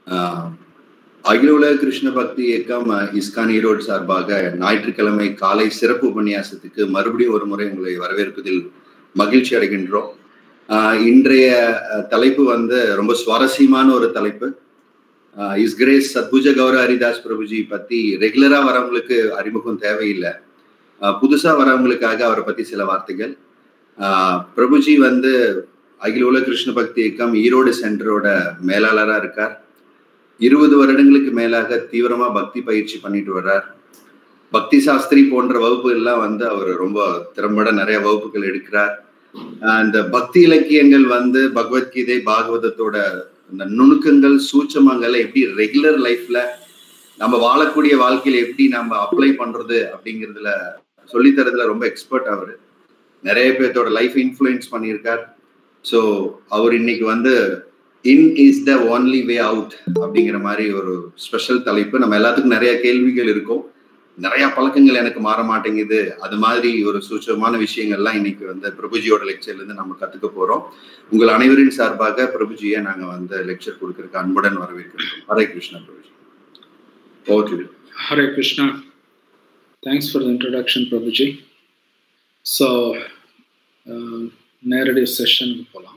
ஆஹ் அகில உலக கிருஷ்ண பக்தி இயக்கம் அஹ், இஸ்கான் ஈரோடு சார்பாக ஞாயிற்றுக்கிழமை காலை சிறப்பு உபன்யாசத்துக்கு மறுபடியும் ஒரு முறை உங்களை வரவேற்பதில் மகிழ்ச்சி அடைகின்றோம் ஆஹ், இன்றைய அஹ், தலைப்பு வந்து ரொம்ப சுவாரஸ்யமான ஒரு தலைப்பு ஆஹ், இஸ் கிரேஸ் சத்புஜ கௌர ஹரிதாஸ் பிரபுஜி பத்தி ரெகுலரா வரவங்களுக்கு அறிமுகம் தேவையில்லை ஆஹ், புதுசா வரவங்களுக்காக அவரை பத்தி சில வார்த்தைகள் ஆஹ், பிரபுஜி வந்து அகில உலக கிருஷ்ண பக்தி இயக்கம் ஈரோடு சென்டரோட மேலாளரா இருக்கார் இருபது வருடங்களுக்கு மேலாக தீவிரமா பக்தி பயிற்சி பண்ணிட்டு வர்றார் பக்தி சாஸ்திரி போன்ற வகுப்புகள்லாம் வந்து அவர் ரொம்ப திறம்பட நிறைய வகுப்புகள் எடுக்கிறார் ஆஹ் இந்த பக்தி இலக்கியங்கள் வந்து பகவத்கீதை பாகவதத்தோட இந்த நுணுக்கங்கள் சூட்சமங்களை எப்படி ரெகுலர் லைஃப்ல நம்ம வாழக்கூடிய வாழ்க்கையில எப்படி நம்ம அப்ளை பண்றது அப்படிங்கிறதுல சொல்லித்தரதுல ரொம்ப எக்ஸ்பர்ட் அவரு நிறைய பேர்த்தோட லைஃப் இன்ஃப்ளூயன்ஸ் பண்ணியிருக்கார் ஸோ அவர் இன்னைக்கு வந்து in is the only way out அப்படிங்கிற மாதிரி ஒரு ஸ்பெஷல் தலைப்பு நம்ம எல்லாத்துக்கும் நிறைய கேள்விகள் இருக்கும் நிறைய பழக்கங்கள் எனக்கு மாற மாட்டேங்குது அது மாதிரி ஒரு சூட்சமான விஷயங்கள்லாம் இன்னைக்கு வந்து பிரபுஜியோட லெக்சர்ல இருந்து நம்ம கத்துக்க போறோம் உங்கள் அனைவரின் சார்பாக பிரபுஜியை நாங்க வந்து லெக்சர் கொடுக்கறதுக்கு அன்புடன் வரவேற்கிறோம் Hare Krishna Prabhuji okay Hare Krishna. Thanks for the introduction, Prabhuji. So, uh, narrative session போலாம்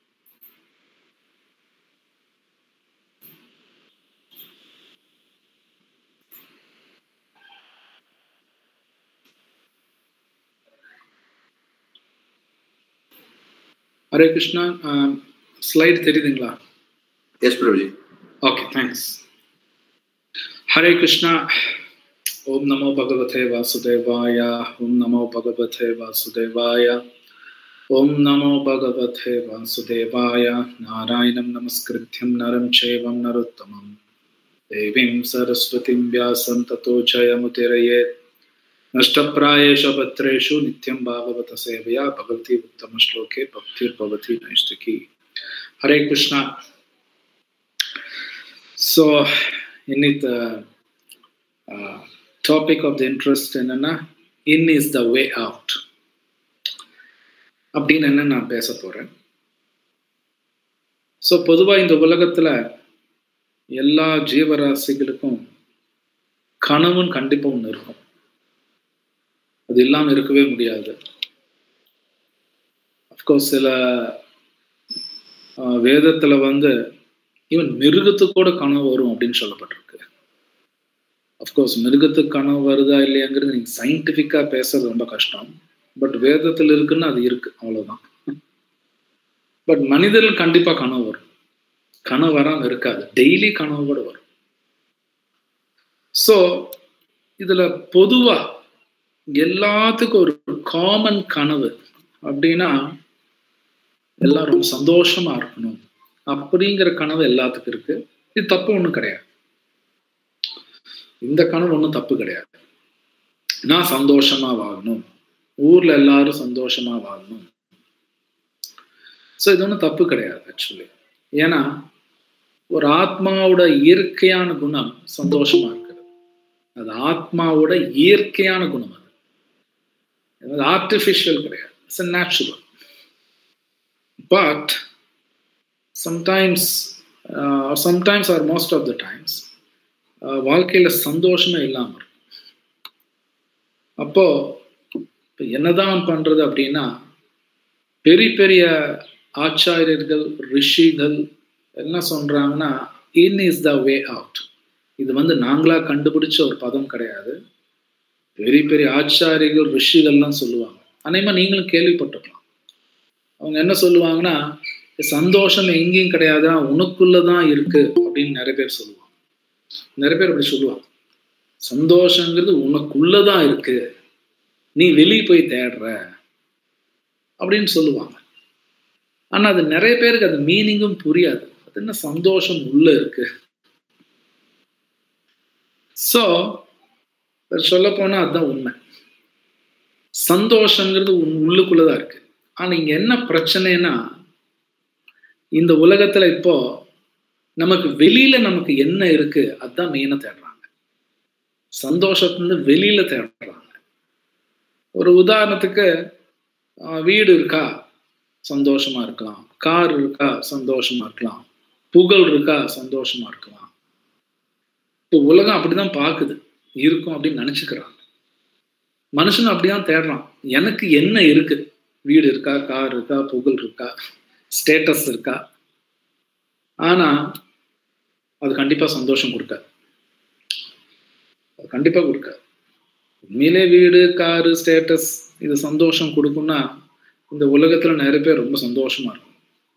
ஹரே கிருஷ்ணா ஸ்லைட் தெரியுதுங்களா yes Prabhuji okay thanks Hare Krishna ஓம் நமோ பகவதே வாசுதேவாய ஓம் நமோ பகவதே வாசுதேவாய ஓம் நமோ பகவதே வாசுதேவாய நாராயணம் நமஸ்கிருத்யம் நரம் சேவம் நரோத்தமம் தேவீம் சரஸ்வதிம் வியாசம் ததோ ஜயமுதிரயே नष्टप्रायेषु पत्रेषु नित्यं भागवत सेवया भगवती उत्तमश्लोके भक्तिर्भवति नैष्टिकी हरे कृष्णा So, இன்னித் டாபிக் ஆஃப் த இன்ட்ரெஸ்ட் என்னன்னா in is the way out அப்படின்னு என்ன நான் பேச போறேன் ஸோ பொதுவாக இந்த உலகத்துல எல்லா ஜீவராசிகளுக்கும் கனவுன்னு கண்டிப்பா ஒன்று இருக்கும் அது இல்லாமல் இருக்கவே முடியாது அஃப்கோர்ஸ் சில ஆஹ், வேதத்துல வந்து ஈவன் மிருகத்துக்கு கூட கனவு வரும் அப்படின்னு சொல்லப்பட்டிருக்கு அஃப்கோர்ஸ் மிருகத்துக்கு கனவு வருதா இல்லையாங்கிறது நீங்க சயின்டிஃபிக்கா பேசுறது ரொம்ப கஷ்டம் பட் வேதத்துல இருக்குன்னு அது இருக்கு அவ்வளவுதான் பட் மனிதர்கள் கண்டிப்பா கனவு வரும் கனவு வராம இருக்காது டெய்லி கனவு கூட வரும் ஸோ இதுல பொதுவா எல்லாத்துக்கும் ஒரு காமன் கனவு அப்படின்னா எல்லாரும் சந்தோஷமா இருக்கணும் அப்படிங்கிற கனவு எல்லாத்துக்கும் இருக்கு இது தப்பு ஒண்ணும் கிடையாது இந்த கனவு ஒண்ணும் தப்பு கிடையாது நான் சந்தோஷமா வாழணும் ஊர்ல எல்லாரும் சந்தோஷமா வாழணும் ஸோ இது ஒன்றும் தப்பு கிடையாது ஆக்சுவலி ஏன்னா ஒரு ஆத்மாவோட இயற்கையான குணம் சந்தோஷமா இருக்கிறது அது ஆத்மாவோட இயற்கையான குணம் அது அது ஆர்டிஃபிஷியல் கிடையாது it's natural but sometimes sometimes or most of the times வாழ்க்கையில சந்தோஷமே இல்லாம இருக்கும் அப்போ இப்ப என்னதான் பண்றது அப்படின்னா பெரிய பெரிய ஆச்சாரியர்கள் ரிஷிகள் என்ன சொல்றாங்கன்னா இன் இஸ் த வே அவுட் இது வந்து நாங்களா கண்டுபிடிச்ச ஒரு பதம் கிடையாது பெரிய பெரிய ஆச்சாரிகள் ரிஷிகள்லாம் சொல்லுவாங்க அநேகமா நீங்களும் கேள்விப்பட்டிருக்கலாம் அவங்க என்ன சொல்லுவாங்கன்னா சந்தோஷம் எங்கேயும் கிடையாது உனக்குள்ளதான் இருக்கு அப்படின்னு நிறைய பேர் சொல்லுவாங்க நிறைய பேர் அப்படி சொல்லுவாங்க சந்தோஷங்கிறது உனக்குள்ளதான் இருக்கு நீ வெளியே போய் தேடுற அப்படின்னு சொல்லுவாங்க ஆனா அது நிறைய பேருக்கு அது மீனிங்கும் புரியாது அது என்ன சந்தோஷம் உள்ள இருக்கு ஸோ சொல்ல போனா அதுதான் உண்மை சந்தோஷங்கிறது உன் உள்ளுக்குள்ளதான் இருக்கு ஆனா இங்க என்ன பிரச்சனைனா இந்த உலகத்துல இப்போ நமக்கு வெளியில நமக்கு என்ன இருக்கு அதுதான் மெயினா தேடுறாங்க சந்தோஷத்துல வெளியில தேடுறாங்க ஒரு உதாரணத்துக்கு வீடு இருக்கா சந்தோஷமா இருக்கலாம் கார் இருக்கா சந்தோஷமா இருக்கலாம் புகழ் இருக்கா சந்தோஷமா இருக்கலாம் இப்போ உலகம் அப்படிதான் பார்க்குது இருக்கும் அப்படின்னு நினைச்சுக்கிறாங்க மனுஷன் அப்படிதான் தேடுறான் எனக்கு என்ன இருக்கு வீடு இருக்கா கார் இருக்கா புகழ் இருக்கா ஸ்டேட்டஸ் இருக்கா ஆனா அது கண்டிப்பா சந்தோஷம் கொடுக்காது அது கண்டிப்பா கொடுக்காது உண்மையிலே வீடு காரு ஸ்டேட்டஸ் இது சந்தோஷம் கொடுக்கும்னா இந்த உலகத்துல நிறைய பேர் ரொம்ப சந்தோஷமா இருக்கும்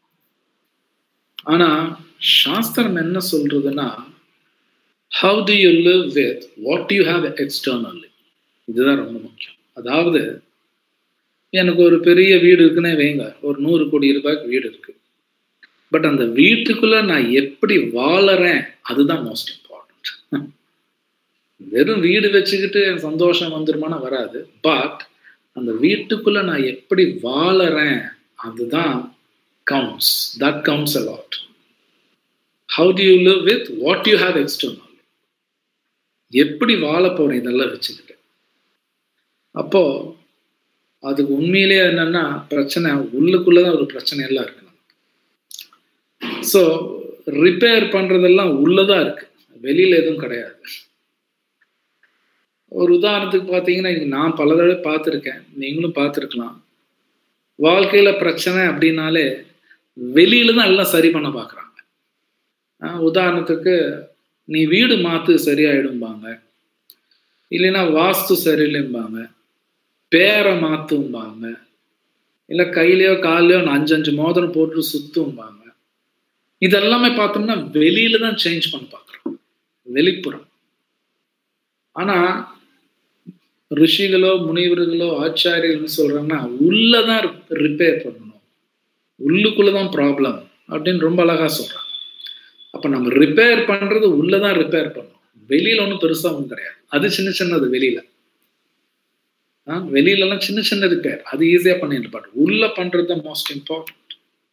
ஆனா சாஸ்திரம் என்ன சொல்றதுன்னா how do you live with what you have externally இதுதான் ரொம்ப முக்கியம் அதாவது எனக்கு ஒரு பெரிய வீடு இருக்குன்னே வைங்க ஒரு நூறு கோடி ரூபாய்க்கு வீடு இருக்கு பட் அந்த வீட்டுக்குள்ள நான் எப்படி வாழறேன் அதுதான் மோஸ்ட் இம்பார்ட்டன்ட் வெறும் வீடு வச்சுக்கிட்டு என் சந்தோஷம் வந்துருமானா வராது பட் அந்த வீட்டுக்குள்ள நான் எப்படி வாழறேன் அதுதான் counts that counts a lot how do you live with what you have external எப்படி வாழ போறேன் இதெல்லாம் வச்சுக்கிட்டு அப்போ அதுக்கு உண்மையிலேயே என்னன்னா பிரச்சனை உள்ளுக்குள்ளதான் ஒரு பிரச்சனை எல்லாம் இருக்கு ஸோ ரிப்பேர் பண்றதெல்லாம் உள்ளதான் இருக்கு வெளியில எதுவும் கிடையாது ஒரு உதாரணத்துக்கு பார்த்தீங்கன்னா நான் பல தடவை பார்த்துருக்கேன் நீங்களும் பார்த்துருக்கலாம் வாழ்க்கையில பிரச்சனை அப்படின்னாலே வெளியில தான் எல்லாம் சரி பண்ண பார்க்குறாங்க உதாரணத்துக்கு நீ வீடு மாத்து சரியாயிடும்பாங்க இல்லைன்னா வாஸ்து சரியில்லைம்பாங்க பேரை மாத்தும்பாங்க இல்லை கையிலையோ காலையோ அஞ்சு அஞ்சு மோதிரம் போட்டு சுத்தும்பாங்க இதெல்லாமே பார்த்தோம்னா வெளியில தான் சேஞ்ச் பண்ண பார்க்குறோம் வெளிப்புறம் ஆனா ரிஷிகளோ முனிவர்களோ ஆச்சாரியர்கள்னு சொல்றாங்கன்னா உள்ளதான் ரிப்பேர் பண்ணணும் உள்ளுக்குள்ளதான் ப்ராப்ளம் அப்படின்னு ரொம்ப அழகா சொல்றாங்க அப்ப நம்ம ரிப்பேர் பண்றது உள்ளதான் ரிப்பேர் பண்ணணும் வெளியில ஒன்றும் பெருசா ஒன்றும் கிடையாது அது சின்ன சின்னது வெளியில வெளியில எல்லாம் சின்ன சின்ன ரிப்பேர் அது ஈஸியா பண்ணிட்டு பாட்டு உள்ள பண்றது தான் most important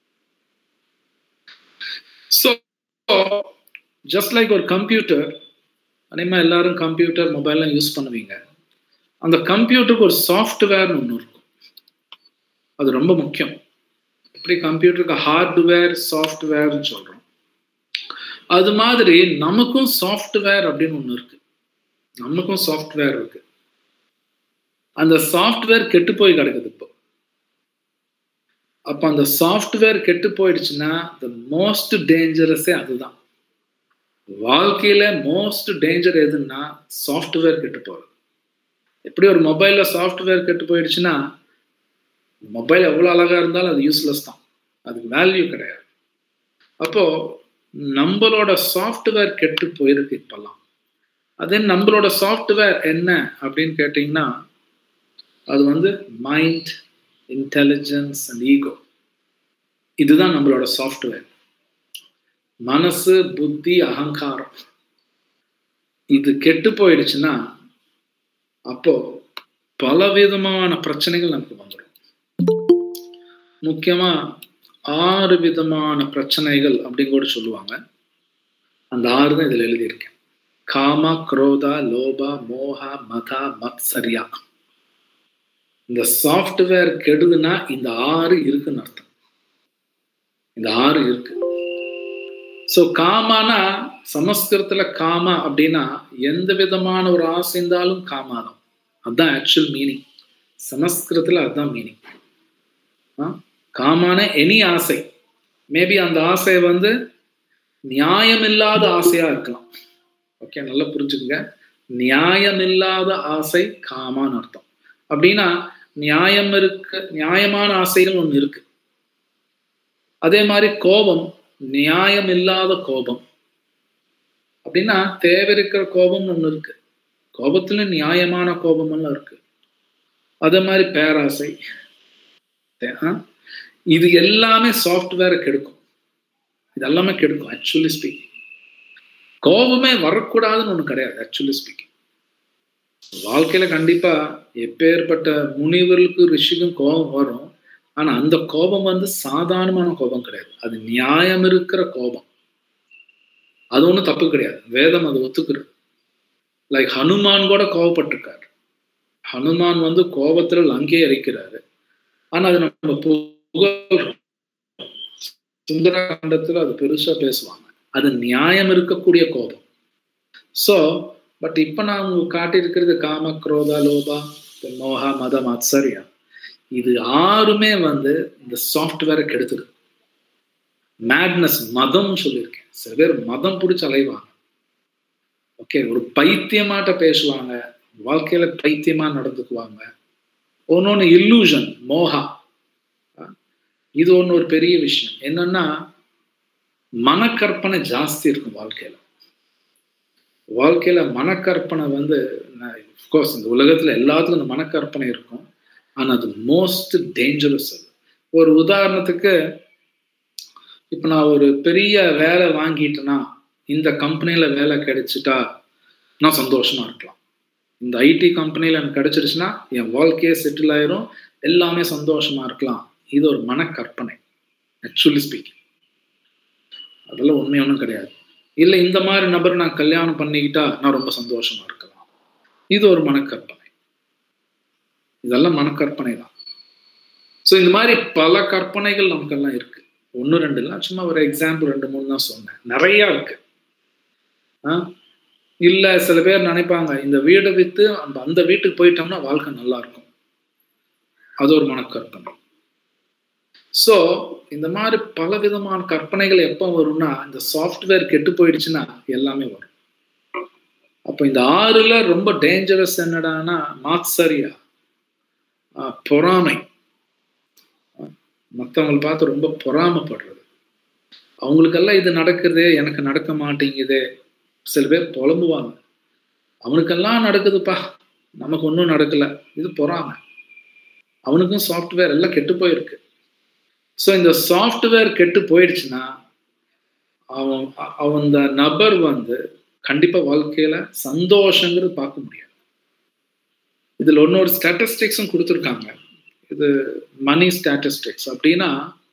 so just like ஒரு கம்ப்யூட்டர் அதேமா எல்லாரும் கம்ப்யூட்டர் மொபைல்லாம் யூஸ் பண்ணுவீங்க அந்த கம்ப்யூட்டருக்கு ஒரு சாஃப்ட்வேர்னு ஒன்று இருக்கும் அது ரொம்ப முக்கியம் எப்படி கம்ப்யூட்டருக்கு ஹார்ட்வேர் சாஃப்ட்வேர்னு சொல்றோம் அது மாதிரி நமக்கும் சாஃப்ட்வேர் அப்படின்னு ஒன்று இருக்கு நமக்கும் சாஃப்ட்வேர் இருக்கு அந்த சாஃப்ட்வேர் கெட்டு போய் கிடக்குது இப்போ அப்ப அந்த சாஃப்ட்வேர் கெட்டு போயிடுச்சுன்னா த மோஸ்ட் டேஞ்சரஸே அதுதான் வாழ்க்கையில மோஸ்ட் டேஞ்சர் எதுன்னா சாஃப்ட்வேர் கெட்டு போறது எப்படி ஒரு மொபைல்ல சாஃப்ட்வேர் கெட்டு போயிடுச்சுன்னா மொபைல் எவ்வளவு அழகா இருந்தாலும் அது யூஸ்லெஸ் தான் அதுக்கு வேல்யூ கிடையாது அப்போ நம்மளோட சாஃப்ட்வேர் கெட்டு போயிருக்கு இப்பெல்லாம் அதே நம்மளோட சாஃப்ட்வேர் என்ன அப்படின்னு கேட்டீங்கன்னா அது வந்து மைண்ட் இன்டெலிஜென்ஸ் அண்ட் ஈகோ இதுதான் நம்மளோட சாஃப்ட்வேர் மனசு புத்தி அகங்காரம் இது கெட்டு போயிடுச்சுன்னா அப்போ பல விதமான பிரச்சனைகள் நமக்கு வந்துடும் முக்கியமா ஆறு விதமான பிரச்சனைகள் அப்படின்னு கூட சொல்லுவாங்க அந்த ஆறு தான் இதுல எழுதியிருக்கேன் காமா குரோதா லோபா மோகா மதா மத் சரியா இந்த சாஃப்ட்வேர் கெடுதுன்னா இந்த ஆறு இருக்குன்னு அர்த்தம் இந்த ஆறு இருக்கு ஸோ காமானா சமஸ்கிருதத்துல காமா அப்படின்னா எந்த விதமான ஒரு ஆசை இருந்தாலும் காமா தான் அதுதான் ஆக்சுவல் மீனிங் சமஸ்கிருதத்துல அதுதான் மீனிங் காமான எனி ஆசை மேபி அந்த ஆசை வந்து நியாயமில்லாத ஆசையா இருக்கலாம் ஓகே நல்லா புரிஞ்சுக்கங்க நியாயமில்லாத ஆசை காமான்னு அர்த்தம் அப்படின்னா நியாயம் இருக்க நியாயமான ஆசைகள் ஒன்று இருக்கு அதே மாதிரி கோபம் நியாயம் இல்லாத கோபம் அப்படின்னா தேவை இருக்கிற கோபம் ஒன்று இருக்கு கோபத்துல நியாயமான கோபம் எல்லாம் இருக்கு அதே மாதிரி பேராசை இது எல்லாமே சாஃப்ட்வேரை கெடுக்கும் இது எல்லாமே கெடுக்கும் ஆக்சுவலி ஸ்பீக்கிங் கோபமே வரக்கூடாதுன்னு ஒன்று கிடையாது ஆக்சுவலி ஸ்பீக்கிங் வாழ்க்கையில கண்டிப்பா எப்பேற்பட்ட முனிவர்களுக்கு ரிஷிக்கும் கோபம் வரும் ஆனா அந்த கோபம் வந்து சாதாரணமான கோபம் கிடையாது அது நியாயம் இருக்கிற கோபம் அது ஒன்றும் தப்பு கிடையாது வேதம் அது ஒத்துக்கிறது லைக் ஹனுமான் கூட கோவப்பட்டிருக்காரு ஹனுமான் வந்து கோபத்துல லங்கே இறைக்கிறாரு ஆனா அது நம்ம புகழ்றோம் சுந்தரகாண்டத்துல அது பெருசா பேசுவாங்க அது நியாயம் இருக்கக்கூடிய கோபம் ஸோ பட் இப்ப நான் உங்களுக்கு காட்டியிருக்கிறது காம குரோதா லோபா மோகா மதம் ஆச்சரியா இது ஆறுமே வந்து இந்த சாஃப்ட்வேரை கெடுத்துது மேட்னஸ் மதம் சொல்லியிருக்கேன் சில பேர் மதம் பிடிச்சி அலைவாங்க ஓகே ஒரு பைத்தியமாட்ட பேசுவாங்க வாழ்க்கையில பைத்தியமா நடந்துக்குவாங்க ஒன்னொன்னு இல்லூஷன் மோகா இது ஒன்று ஒரு பெரிய விஷயம் என்னன்னா மனக்கற்பனை ஜாஸ்தி இருக்கும் வாழ்க்கையில வாழ்க்கையில மனக்கற்பனை வந்து கோர்ஸ் இந்த உலகத்துல எல்லாத்துக்கும் இந்த மனக்கற்பனை இருக்கும் ஆனா அது மோஸ்ட் டேஞ்சரஸ் அது ஒரு உதாரணத்துக்கு இப்ப நான் ஒரு பெரிய வேலை வாங்கிட்டேன்னா இந்த கம்பெனில வேலை கிடைச்சிட்டா நான் சந்தோஷமா இருக்கலாம் இந்த ஐடி கம்பெனில எனக்கு கிடைச்சிருச்சுன்னா என் வாழ்க்கையே செட்டில் ஆயிரும் எல்லாமே சந்தோஷமா இருக்கலாம் இது ஒரு மனக்கற்பனை ஆக்சுவலி ஸ்பீக்கிங் அதெல்லாம் உண்மை ஒன்றும் கிடையாது இல்லை இந்த மாதிரி நபர் நான் கல்யாணம் பண்ணிக்கிட்டா நான் ரொம்ப சந்தோஷமா இருக்கலாம் இது ஒரு மனக்கற்பனை இதெல்லாம் மனக்கற்பனை தான் ஸோ இந்த மாதிரி பல கற்பனைகள் நமக்கெல்லாம் இருக்கு ஒன்று ரெண்டு இல்லை சும்மா ஒரு எக்ஸாம்பிள் ரெண்டு மூணு தான் சொன்னேன் நிறையா இருக்கு ஆ இல்லை சில பேர் நினைப்பாங்க இந்த வீடை விற்று அந்த அந்த வீட்டுக்கு போயிட்டோம்னா வாழ்க்கை நல்லா இருக்கும் அது ஒரு மனக்கற்பனை ஸோ இந்த மாதிரி பல விதமான கற்பனைகள் எப்போ வரும்னா இந்த சாஃப்ட்வேர் கெட்டு போயிடுச்சுன்னா எல்லாமே வரும் அப்போ இந்த ஆறுல ரொம்ப டேஞ்சரஸ் என்னடானா மாத்சரியா பொறாமை மற்றவங்களை பார்த்து ரொம்ப பொறாமப்படுறது அவங்களுக்கெல்லாம் இது நடக்குது எனக்கு நடக்க மாட்டேங்குது சில பேர் புலம்புவாங்க அவனுக்கெல்லாம் நடக்குதுப்பா நமக்கு ஒன்றும் நடக்கல இது பொறாமை அவனுக்கும் சாஃப்ட்வேர் எல்லாம் கெட்டு போயிருக்கு ஸோ இந்த சாஃப்ட்வேர் கெட்டு போயிடுச்சுன்னா அவன் அவன் அந்த நபர் வந்து கண்டிப்பா வாழ்க்கையில சந்தோஷங்கிறது பார்க்க முடியாது இதுல ஒன்னொரு ஸ்டாட்டிஸ்டிக்ஸும் கொடுத்துருக்காங்க இது மணி ஸ்டாட்டிஸ்டிக்ஸ் அப்படின்னா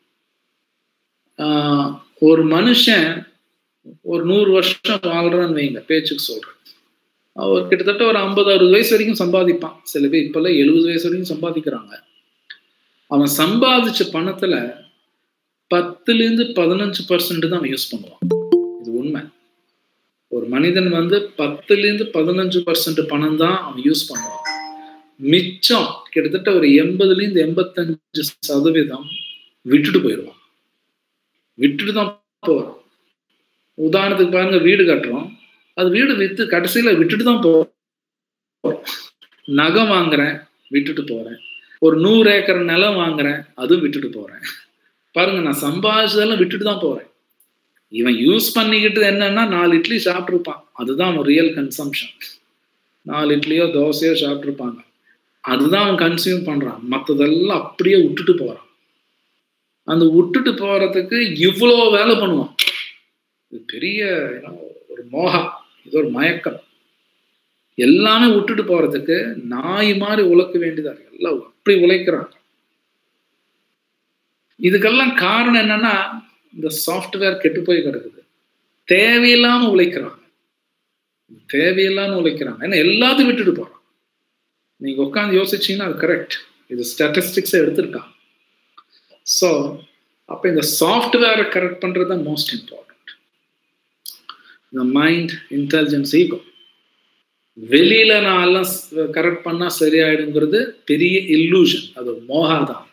ஒரு மனுஷன் ஒரு நூறு வருஷம் வாழ்றான்னு வைங்க பேச்சுக்கு சொல்றேன் அவர் கிட்டத்தட்ட ஒரு ஐம்பது அறுபது வயசு வரைக்கும் சம்பாதிப்பான் சில பேர் இப்பெல்லாம் எழுபது வயசு வரைக்கும் சம்பாதிக்கிறாங்க அவன் சம்பாதிச்ச பணத்துல பத்துலேருந்து பதினஞ்சு பர்சன்ட் தான் அவன் யூஸ் பண்ணுவான் இது உண்மை ஒரு மனிதன் வந்து பத்துலேருந்து பதினஞ்சு பர்சன்ட் பணம் தான் அவன் யூஸ் பண்ணுவான் மிச்சம் கிட்டத்தட்ட ஒரு எண்பதுலேருந்து எண்பத்தஞ்சு சதவீதம் விட்டுட்டு போயிடுவான் விட்டுட்டு தான் போவான் உதாரணத்துக்கு பாருங்க வீடு கட்டுறோம் அது வீடு வித்து கடைசியில விட்டுட்டு தான் போறோம் நகை வாங்குறேன் விட்டுட்டு போறேன் ஒரு நூறு ஏக்கர் நிலம் வாங்குறேன் அதுவும் விட்டுட்டு போறேன் பாருங்க நான் சம்பாதிச்சதெல்லாம் விட்டுட்டு தான் போறேன் இவன் யூஸ் பண்ணிக்கிட்டு என்னன்னா நாலு இட்லி சாப்பிட்ருப்பான் அதுதான் அவன் ரியல் கன்சம்ஷன் நாலு இட்லியோ தோசையோ சாப்பிட்ருப்பாங்க அதுதான் அவன் கன்சியூம் பண்றான் மற்றதெல்லாம் அப்படியே விட்டுட்டு போறான் அந்த விட்டுட்டு போறதுக்கு இவ்வளோ வேலை பண்ணுவான் இது பெரிய ஒரு மோகம் இது ஒரு மயக்கம் எல்லாமே விட்டுட்டு போறதுக்கு நாய் மாதிரி உழைக்க வேண்டியதா இருக்கு எல்லாம் அப்படி உழைக்கிறாங்க இதுக்கெல்லாம் காரணம் என்னன்னா இந்த சாஃப்ட்வேர் கெட்டு போய் கிடக்குது தேவையில்லாம உழைக்கிறாங்க தேவையில்லாம உழைக்கிறாங்க ஏன்னா எல்லாத்தையும் விட்டுட்டு போறான் நீங்க உட்காந்து யோசிச்சீங்கன்னா அது கரெக்ட் இது ஸ்டாட்டிஸ்டிக்ஸை எடுத்திருக்காங்க ஸோ அப்போ இந்த சாஃப்ட்வேரை கரெக்ட் பண்ணுறது தான் மோஸ்ட் இம்பார்ட்டன்ட் இந்த மைண்ட் இன்டெலிஜென்ஸ் ஈகோ வெளியில நான் எல்லாம் கரெக்ட் பண்ணா சரியாயிடுங்கிறது பெரிய இல்லூஷன் அது மோகா தான்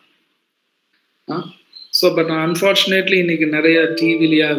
ஸோ பட் அன்ஃபார்ச்சுனேட்லி இன்னைக்கு நிறைய டிவிலியா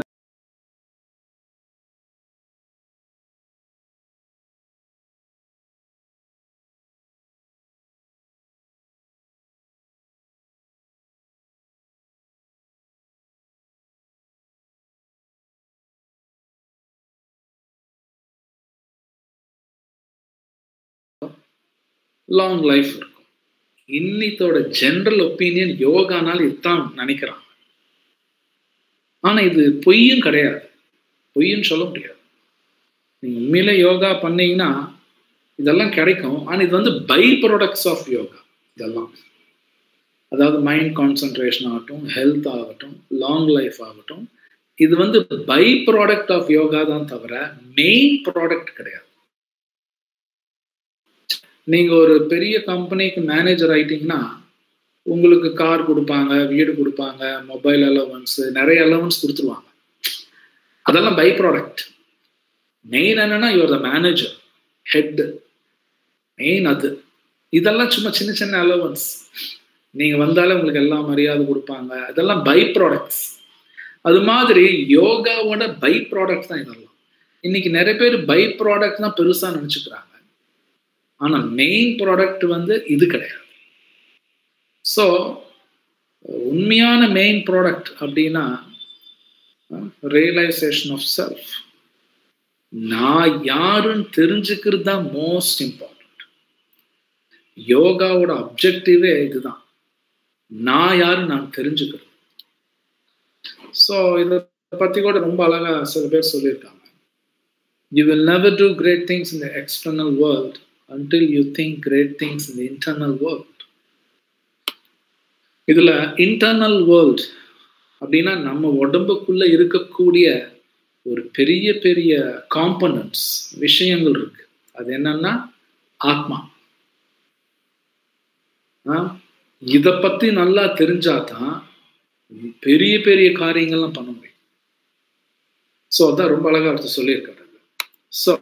லாங் லைஃப் இருக்கும் இன்னித்தோட ஜென்ரல் ஒப்பீனியன் யோகானால் இதுதான் நினைக்கிறாங்க ஆனா இது பொய்யும் கிடையாது பொய்ன்னு சொல்ல முடியாது நீங்க உண்மையிலே யோகா பண்ணீங்கன்னா இதெல்லாம் கிடைக்கும் ஆனா இது வந்து பை ப்ராடக்ட்ஸ் ஆஃப் யோகா இதெல்லாம் அதாவது மைண்ட் கான்சன்ட்ரேஷன் ஆகட்டும் ஹெல்த் ஆகட்டும் லாங் லைஃப் ஆகட்டும் இது வந்து பை ப்ராடக்ட் ஆஃப் யோகா தான் தவிர மெயின் ப்ராடக்ட் கிடையாது நீங்க ஒரு பெரிய கம்பெனிக்கு மேனேஜர் ஆயிட்டீங்கன்னா உங்களுக்கு கார் கொடுப்பாங்க வீடு கொடுப்பாங்க மொபைல் அலவன்ஸ் நிறைய அலவன்ஸ் கொடுத்துருவாங்க அதெல்லாம் பை ப்ராடக்ட் மெயின் என்னன்னா your the manager head main அது இதெல்லாம் சும்மா சின்ன சின்ன அலவன்ஸ் நீங்க வந்தாலே உங்களுக்கு எல்லாம் மரியாதை கொடுப்பாங்க இதெல்லாம் பை ப்ராடக்ட்ஸ் அது மாதிரி யோகாவோட பை ப்ராடக்ட் தான் இதெல்லாம் இன்னைக்கு நிறைய பேர் பை ப்ராடக்ட் தான் பெருசா நினைச்சுக்கிறாங்க ஆனா மெயின் ப்ராடக்ட் வந்து இது கிடையாது ஸோ உண்மையான மெயின் ப்ராடக்ட் அப்படின்னா ரியலைசேஷன் ஆஃப் செல்ஃப் நான் யாருன்னு தெரிஞ்சுக்கிறது தான் மோஸ்ட் இம்பார்ட்டன்ட் யோகாவோட அப்ஜெக்டிவே இதுதான் நான் யாரு நான் தெரிஞ்சுக்கிறேன் ஸோ இதை பத்தி கூட ரொம்ப அழகா சில பேர் சொல்லியிருக்காங்க you will never do great things in the external world until you think great things in the internal world இதுல இன்டர்னல் வேர்ல்ட் அப்படின்னா நம்ம உடம்புக்குள்ள இருக்கக்கூடிய ஒரு பெரிய பெரிய காம்பனன்ட்ஸ் விஷயங்கள் இருக்கு அது என்னன்னா ஆத்மா இதை பத்தி நல்லா தெரிஞ்சாதான் பெரிய பெரிய காரியங்கள்லாம் பண்ண முடியும் ஸோ அதான் ரொம்ப அழகா ஒருத்தர் சொல்லியிருக்காரு ஸோ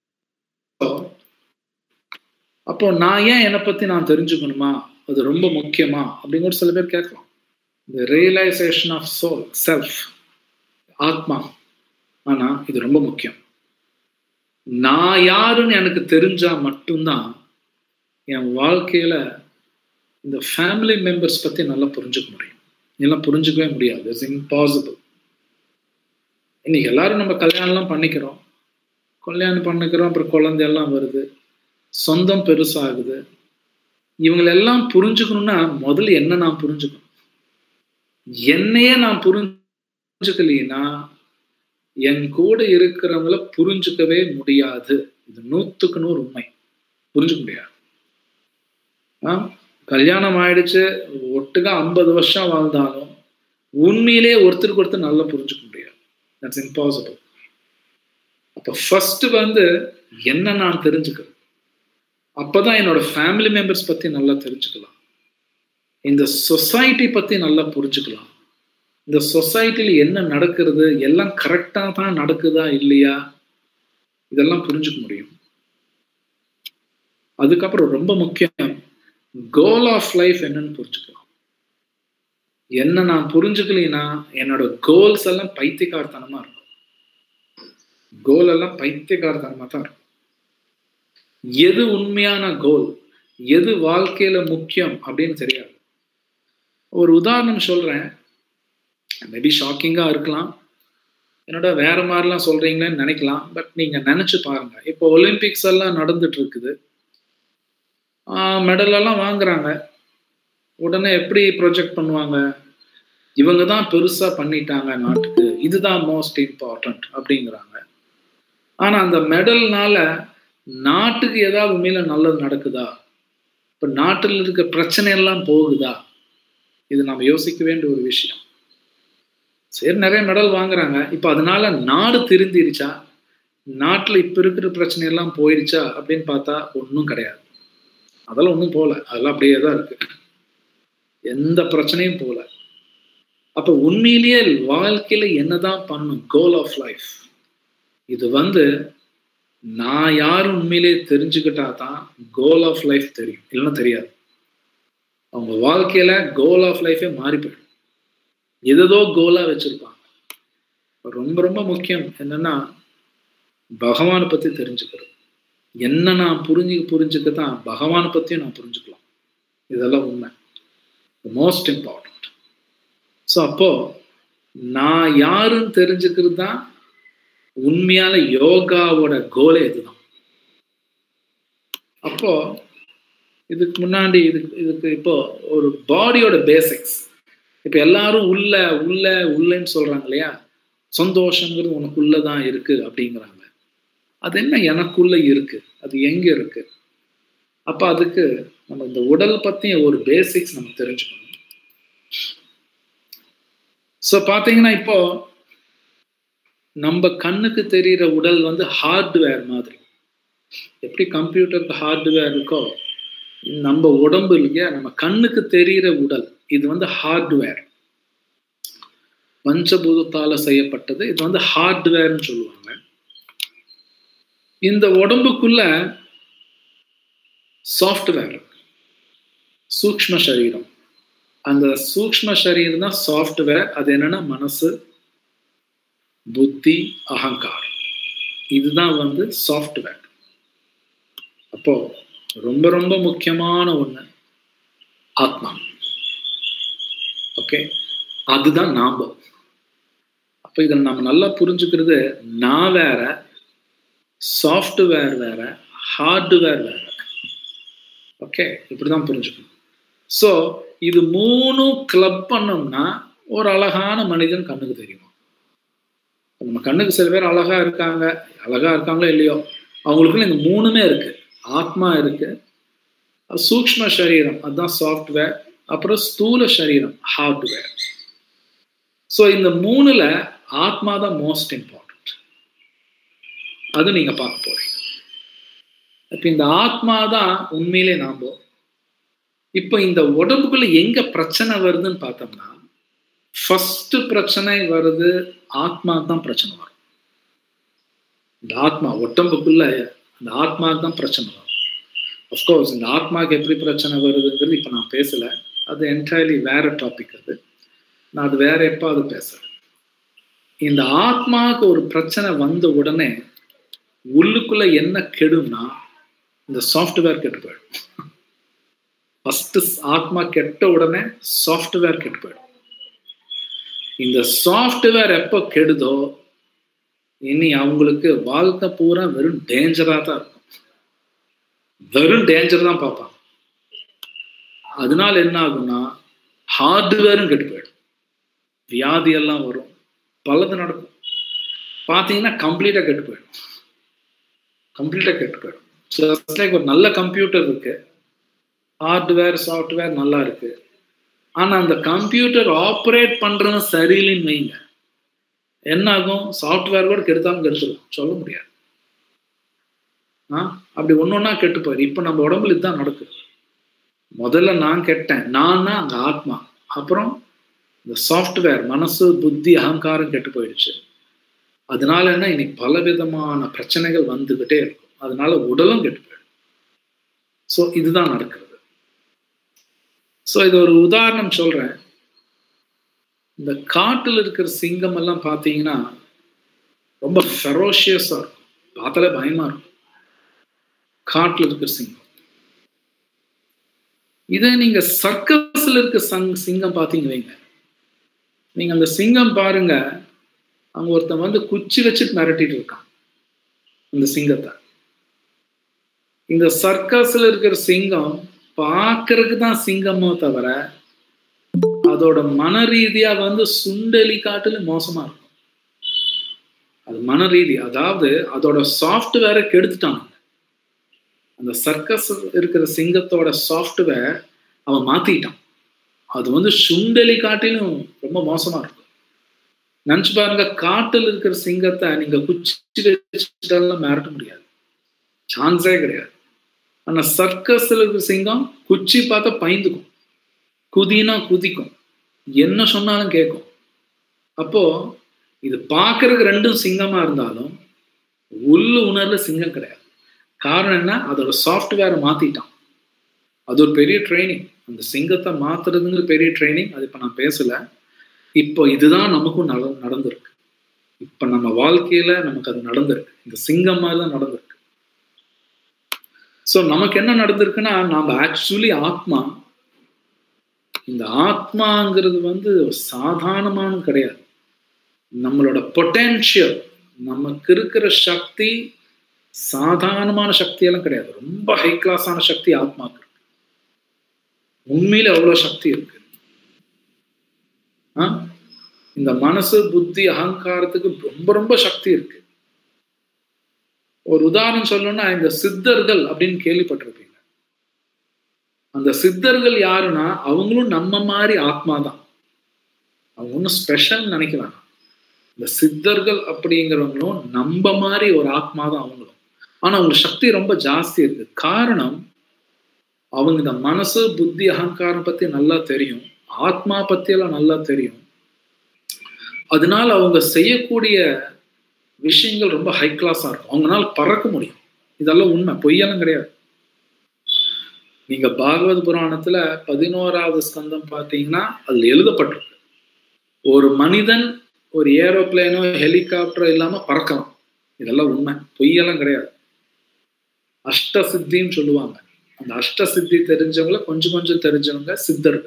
அப்போ நான் ஏன் என்னை பத்தி நான் தெரிஞ்சுக்கணுமா அது ரொம்ப முக்கியமா அப்படிங்கிற சில பேர் கேட்கலாம் இந்த ரியலைசேஷன் ஆஃப் சோல் செல்ஃப் ஆத்மா ஆனா இது ரொம்ப முக்கியம் நான் யாருன்னு எனக்கு தெரிஞ்சா மட்டும்தான் என் வாழ்க்கையில இந்த ஃபேமிலி மெம்பர்ஸ் பத்தி நல்லா புரிஞ்சுக்க முடியும் எல்லாம் புரிஞ்சுக்கவே முடியாது இட்ஸ் இம்பாசிபிள் இன்னைக்கு எல்லாரும் நம்ம கல்யாணம்லாம் பண்ணிக்கிறோம் கல்யாணம் பண்ணிக்கிறோம் அப்புறம் குழந்தையெல்லாம் வருது சொந்தம் பெருசாகுது இவங்களெல்லாம் புரிஞ்சுக்கணும்னா முதல்ல என்ன நான் புரிஞ்சுக்கணும் என்னையே நான் புரிஞ்சுக்கலைன்னா என் கூட இருக்கிறவங்கள புரிஞ்சுக்கவே முடியாது இது நூத்துக்கு நூறு உண்மை புரிஞ்சுக்க முடியாது ஆ கல்யாணம் ஆயிடுச்சு ஒட்டுக்கா ஐம்பது வருஷம் வாழ்ந்தாலும் உண்மையிலே ஒருத்தருக்கு ஒருத்தர் நல்லா புரிஞ்சுக்க முடியாது தட்ஸ் இம்பாசிபிள் அப்போ ஃபர்ஸ்ட் வந்து என்ன நான் தெரிஞ்சுக்கிறேன் அப்பதான் என்னோட ஃபேமிலி மெம்பர்ஸ் பத்தி நல்லா தெரிஞ்சுக்கலாம் இந்த சொசைட்டி பத்தி நல்லா புரிஞ்சுக்கலாம் இந்த சொசைட்டில என்ன நடக்கிறது எல்லாம் கரெக்டா தான் நடக்குதா இல்லையா இதெல்லாம் புரிஞ்சுக்க முடியும் அதுக்கப்புறம் ரொம்ப முக்கியம் கோல் ஆஃப் லைஃப் என்னன்னு புரிஞ்சுக்கலாம் என்ன நான் புரிஞ்சுக்கலைன்னா என்னோட கோல்ஸ் எல்லாம் பைத்தியக்காரத்தனமா இருக்கும் கோல் எல்லாம் பைத்தியக்காரத்தனமா தான் இருக்கும் எது உண்மையான கோல் எது வாழ்க்கையில முக்கியம் அப்படின்னு தெரியாது ஒரு உதாரணம் சொல்றேன் மேபி ஷாக்கிங்கா இருக்கலாம் என்னோட வேற மாதிரிலாம் சொல்றீங்களேன்னு நினைக்கலாம் பட் நீங்க நினைச்சு பாருங்க இப்போ ஒலிம்பிக்ஸ் எல்லாம் நடந்துட்டு இருக்குது மெடல் எல்லாம் வாங்குறாங்க உடனே எப்படி ப்ரொஜெக்ட் பண்ணுவாங்க இவங்க தான் பெருசா பண்ணிட்டாங்க நாட்டுக்கு இதுதான் மோஸ்ட் இம்பார்ட்டன்ட் அப்படிங்கிறாங்க ஆனா அந்த மெடல்னால நாட்டுக்கு ஏதாவது உண்மையில நல்லது நடக்குதா இப்ப நாட்டில் இருக்க பிரச்சனை எல்லாம் போகுதா இது நம்ம யோசிக்க வேண்டிய ஒரு விஷயம் சரி நிறைய மெடல் வாங்குறாங்க இப்ப அதனால நாடு திருந்திருச்சா நாட்டுல இப்ப இருக்கிற பிரச்சனை எல்லாம் போயிருச்சா அப்படின்னு பார்த்தா ஒன்றும் கிடையாது அதெல்லாம் ஒன்றும் போகல அதெல்லாம் அப்படியே தான் இருக்கு எந்த பிரச்சனையும் போகல அப்ப உண்மையிலேயே வாழ்க்கையில என்னதான் பண்ணும் கோல் ஆஃப் லைஃப் இது வந்து நான் யாரும் உண்மையிலேயே தெரிஞ்சுக்கிட்டா தான் கோல் ஆஃப் லைஃப் தெரியும் இல்லைன்னா தெரியாது அவங்க வாழ்க்கையில கோல் ஆஃப் லைஃபே மாறி போயிடும் எதோ கோலா வச்சிருப்பாங்க ரொம்ப ரொம்ப முக்கியம் என்னன்னா பகவானை பத்தி தெரிஞ்சுக்கிறது என்ன நான் புரிஞ்சு புரிஞ்சுக்க தான் பகவானை பத்தியும் நான் புரிஞ்சுக்கலாம் இதெல்லாம் உண்மை மோஸ்ட் இம்பார்ட்டன்ட் ஸோ அப்போ நான் யாருன்னு தெரிஞ்சுக்கிறது தான் உண்மையான யோகாவோட கோலே இதுதான் அப்போ இதுக்கு முன்னாடி இதுக்கு இதுக்கு இப்போ ஒரு பாடியோட பேசிக்ஸ் இப்போ எல்லாரும் உள்ள உள்ள உள்ளன்னு சொல்றாங்க இல்லையா சந்தோஷங்கிறது உனக்குள்ளதான் இருக்கு அப்படிங்கிறாங்க அது என்ன எனக்குள்ள இருக்கு அது எங்க இருக்கு அப்ப அதுக்கு நம்ம இந்த உடல் பத்திய ஒரு பேசிக்ஸ் நம்ம தெரிஞ்சுக்கணும் ஸோ பார்த்தீங்கன்னா இப்போ நம்ம கண்ணுக்கு தெரிகிற உடல் வந்து ஹார்ட்வேர் மாதிரி எப்படி கம்ப்யூட்டருக்கு ஹார்ட்வேர் இருக்கோ நம்ம உடம்பு இல்லையா நம்ம கண்ணுக்கு தெரிகிற உடல் இது வந்து ஹார்ட்வேர் பஞ்சபூதத்தால செய்யப்பட்டது இது வந்து ஹார்ட்வேர்னு சொல்லுவாங்க இந்த உடம்புக்குள்ள சாஃப்ட்வேர் சூக்ம சரீரம் அந்த சூக்ம சரீரம் தான் சாஃப்ட்வேர் அது என்னன்னா மனசு புத்தி அகங்காரம் இதுதான் வந்து சாஃப்ட்வேர் அப்போ ரொம்ப ரொம்ப முக்கியமான ஒண்ணு ஆத்மா ஓகே அதுதான் நாம அப்ப இதில் நம்ம நல்லா புரிஞ்சுக்கிறது நான் வேற சாஃப்ட்வேர் வேற ஹார்ட்வேர் வேற ஓகே இப்படிதான் புரிஞ்சுக்கணும் ஸோ இது மூணும் கிளப் பண்ணோம்னா ஒரு அழகான மனிதன் கண்ணுக்கு தெரியும் நம்ம கண்ணுக்கு சில பேர் அழகா இருக்காங்க அழகா இருக்காங்களோ இல்லையோ அவங்களுக்குள்ள இந்த மூணுமே இருக்கு ஆத்மா இருக்கு சூக்ம சரீரம் அதுதான் சாஃப்ட்வேர் அப்புறம் ஸ்தூல சரீரம் ஹார்ட்வேர் ஸோ இந்த மூணுல ஆத்மா தான் மோஸ்ட் இம்பார்ட்டன்ட் அது நீங்க பார்க்க போறீங்க இப்போ இந்த ஆத்மா தான் உண்மையிலே நாம இப்போ இந்த உடம்புக்குள்ள எங்க பிரச்சனை வருதுன்னு பார்த்தோம்னா ஃபர்ஸ்ட் பிரச்சனை வருது ஆத்மா தான் பிரச்சனை வரும் இந்த ஆத்மா உடம்புக்குள்ள அந்த ஆத்மாவுக்கு தான் பிரச்சனை வரும் அஃப்கோர்ஸ் இந்த ஆத்மாவுக்கு எப்படி பிரச்சனை வருதுங்கிறது இப்போ நான் பேசல அது என்டையர்லி வேற டாபிக் அது நான் அது வேற எப்போ அது பேசுறேன் இந்த ஆத்மாவுக்கு ஒரு பிரச்சனை வந்த உடனே உள்ளுக்குள்ள என்ன கெடும்னா இந்த சாஃப்ட்வேர் கெட்டு போயிடும் ஃபர்ஸ்ட் ஆத்மா கெட்ட உடனே சாஃப்ட்வேர் கெட்டு போயிடும் இந்த சாஃப்ட்வேர் எப்போ கெடுதோ இனி அவங்களுக்கு வாழ்க்கை பூரா வெறும் டேஞ்சரா தான் இருக்கும் வெறும் டேஞ்சர் தான் பார்ப்பாங்க அதனால என்ன ஆகும்னா ஹார்ட்வேரும் கெட்டு போயிடும் வியாதி எல்லாம் வரும் பலது நடக்கும் பார்த்தீங்கன்னா கம்ப்ளீட்டா கெட்டு போயிடும் கம்ப்ளீட்டா கெட்டு போயிடும் லைக் ஒரு நல்ல கம்ப்யூட்டர் இருக்கு ஹார்ட்வேர் சாஃப்ட்வேர் நல்லா இருக்கு ஆனா அந்த கம்ப்யூட்டர் ஆப்ரேட் பண்றது சரியில்லைன்னு வைங்க என்ன ஆகும் சாஃப்ட்வேர் கூட கெடுத்தாலும் கெடுத்துடும் சொல்ல முடியாது ஆ அப்படி ஒன்று ஒன்றா கெட்டு போயிரு இப்போ நம்ம உடம்புல இதுதான் நடக்குது முதல்ல நான் கெட்டேன் நான் தான் அங்கே ஆத்மா அப்புறம் இந்த சாஃப்ட்வேர் மனசு புத்தி அகங்காரம் கெட்டு போயிடுச்சு அதனால என்ன இன்னைக்கு பல விதமான பிரச்சனைகள் வந்துகிட்டே இருக்கும் அதனால உடலும் கெட்டு போயிடும் ஸோ இதுதான் நடக்கிறது ஸோ இது ஒரு உதாரணம் சொல்றேன் இந்த காட்டில் இருக்கிற சிங்கம் எல்லாம் பார்த்தீங்கன்னா ரொம்ப ஃபெரோஷியஸாக இருக்கும் பார்த்தாலே பயமா இருக்கும் காட்டில் இருக்கிற சிங்கம் இதே நீங்க சர்க்கஸ்ல இருக்க சங் சிங்கம் பார்த்தீங்க வைங்க நீங்க அந்த சிங்கம் பாருங்க அங்க ஒருத்தன் வந்து குச்சி வச்சுட்டு மிரட்டிட்டு இருக்கான் இந்த சிங்கத்தை இந்த சர்க்கஸ்ல இருக்கிற சிங்கம் பார்க்கறதுக்கு தான் சிங்கமோ தவிர அதோட மன ரீதியா வந்து சுண்டலி காட்டுல மோசமா இருக்கும் அது மன ரீதி அதாவது அதோட சாஃப்ட்வேரை கெடுத்துட்டாங்க அந்த சர்க்கஸ் இருக்கிற சிங்கத்தோட சாஃப்ட்வேர் அவன் மாத்திட்டான் அது வந்து சுண்டலி காட்டிலும் ரொம்ப மோசமா இருக்கும் நினச்சி பாருங்க காட்டில் இருக்கிற சிங்கத்தை நீங்க குச்சி வச்சுட்டாலும் மிரட்ட முடியாது சான்ஸே கிடையாது ஆனா சர்க்கஸ்ல இருக்கிற சிங்கம் குச்சி பார்த்தா பயந்துக்கும் குதினா குதிக்கும் என்ன சொன்னாலும் கேட்கும் அப்போ இது பார்க்கறதுக்கு ரெண்டும் சிங்கமா இருந்தாலும் உள்ளு உணர்ல சிங்கம் கிடையாது காரணம் என்ன அதோட சாஃப்ட்வேரை மாத்திட்டான் அது ஒரு பெரிய ட்ரைனிங் அந்த சிங்கத்தை மாத்துறதுங்கிற பெரிய ட்ரைனிங் அது இப்போ நான் பேசல இப்போ இதுதான் நமக்கும் நட நடந்திருக்கு இப்போ நம்ம வாழ்க்கையில நமக்கு அது நடந்திருக்கு இந்த சிங்கம் மாதிரி தான் நடந்திருக்கு ஸோ நமக்கு என்ன நடந்திருக்குன்னா நாம் ஆக்சுவலி ஆத்மா இந்த ஆத்மாங்கிறது வந்து சாதாரணமான கிடையாது நம்மளோட பொட்டென்ஷியல் நமக்கு இருக்கிற சக்தி சாதாரணமான சக்தியெல்லாம் கிடையாது ரொம்ப ஹை கிளாஸான சக்தி ஆத்மாக்கு உண்மையில அவ்வளவு சக்தி இருக்கு இந்த மனசு புத்தி அகங்காரத்துக்கு ரொம்ப ரொம்ப சக்தி இருக்கு ஒரு உதாரணம் சொல்லணும்னா இந்த சித்தர்கள் அப்படின்னு கேள்விப்பட்டிருப்பீங்க அந்த சித்தர்கள் யாருன்னா அவங்களும் நம்ம மாதிரி ஆத்மா தான் அவங்க ஒன்றும் ஸ்பெஷல் நினைக்கலாம் இந்த சித்தர்கள் அப்படிங்கிறவங்களும் நம்ம மாதிரி ஒரு ஆத்மா தான் அவங்களும் ஆனா அவங்களுக்கு சக்தி ரொம்ப ஜாஸ்தி இருக்கு காரணம் அவங்க இந்த மனசு புத்தி அகங்காரம் பத்தி நல்லா தெரியும் ஆத்மா பத்தி எல்லாம் நல்லா தெரியும் அதனால அவங்க செய்யக்கூடிய விஷயங்கள் ரொம்ப ஹை கிளாஸா இருக்கும் அவங்களால பறக்க முடியும் இதெல்லாம் உண்மை பொய்யெல்லாம் கிடையாது நீங்க பாகவத புராணத்துல பதினோராவது ஸ்கந்தம் பார்த்தீங்கன்னா அதுல எழுதப்பட்டிருக்கு ஒரு மனிதன் ஒரு ஏரோப்ளேனோ ஹெலிகாப்டரோ இல்லாம பறக்கலாம் இதெல்லாம் உண்மை பொய்யெல்லாம் கிடையாது அஷ்ட சித்தின்னு சொல்லுவாங்க அந்த அஷ்ட சித்தி தெரிஞ்சவங்கள கொஞ்சம் கொஞ்சம் தெரிஞ்சவங்க சித்தர்கள்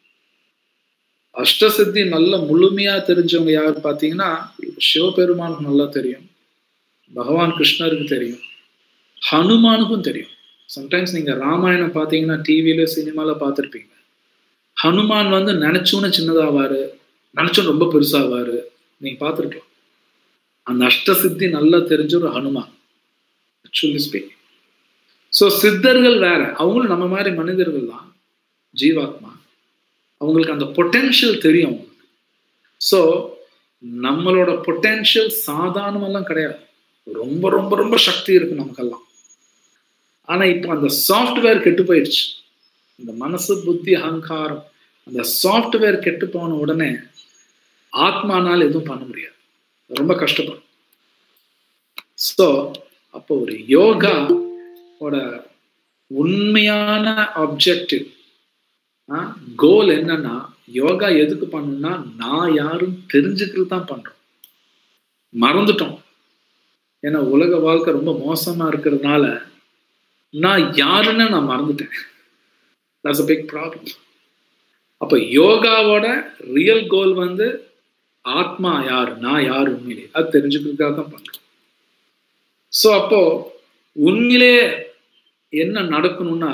அஷ்ட சித்தி நல்ல முழுமையா தெரிஞ்சவங்க யார் பார்த்தீங்கன்னா சிவபெருமானுக்கு நல்லா தெரியும் பகவான் கிருஷ்ணருக்கு தெரியும் ஹனுமானுக்கும் தெரியும் சம்டைம்ஸ் நீங்க ராமாயணம் பார்த்தீங்கன்னா டிவியில சினிமால பார்த்துருப்பீங்க ஹனுமான் வந்து நினைச்சோன்னு சின்னதாவாரு நினைச்சோம் ரொம்ப பெருசாவாரு நீங்க பார்த்துருக்கலாம் அந்த அஷ்ட சித்தி நல்லா தெரிஞ்ச ஒரு ஹனுமான் ஆக்சுவலி ஸ்பீக் ஸோ சித்தர்கள் வேற அவங்களும் நம்ம மாதிரி மனிதர்கள் தான் ஜீவாத்மா அவங்களுக்கு அந்த பொட்டென்ஷியல் தெரியும் அவங்களுக்கு ஸோ நம்மளோட பொட்டென்ஷியல் சாதாரணமெல்லாம் கிடையாது ரொம்ப ரொம்ப ரொம்ப சக்தி இருக்கு நமக்கெல்லாம் ஆனா இப்போ அந்த சாஃப்ட்வேர் கெட்டு போயிடுச்சு இந்த மனசு புத்தி அகங்காரம் அந்த சாஃப்ட்வேர் கெட்டு போன உடனே ஆத்மானால் எதுவும் பண்ண முடியாது ரொம்ப கஷ்டப்படும் ஸோ அப்போ ஒரு யோகா ஓட உண்மையான ஆப்ஜெக்டிவ் கோல் என்னன்னா யோகா எதுக்கு பண்ணணும்னா நான் யாரும் தெரிஞ்சுக்கிறது தான் பண்றோம் மறந்துட்டோம் ஏன்னா உலக வாழ்க்கை ரொம்ப மோசமா இருக்கிறதுனால நான் யாருன்னு நான் மறந்துட்டேன் தட்ஸ் அ பிக் ப்ராப்ளம் அப்போ யோகாவோட ரியல் கோல் வந்து ஆத்மா யார் நான் யார் உண்மையிலே அது தெரிஞ்சுக்கிறதுக்காக தான் பண்றோம் ஸோ அப்போ உண்மையிலே என்ன நடக்கணும்னா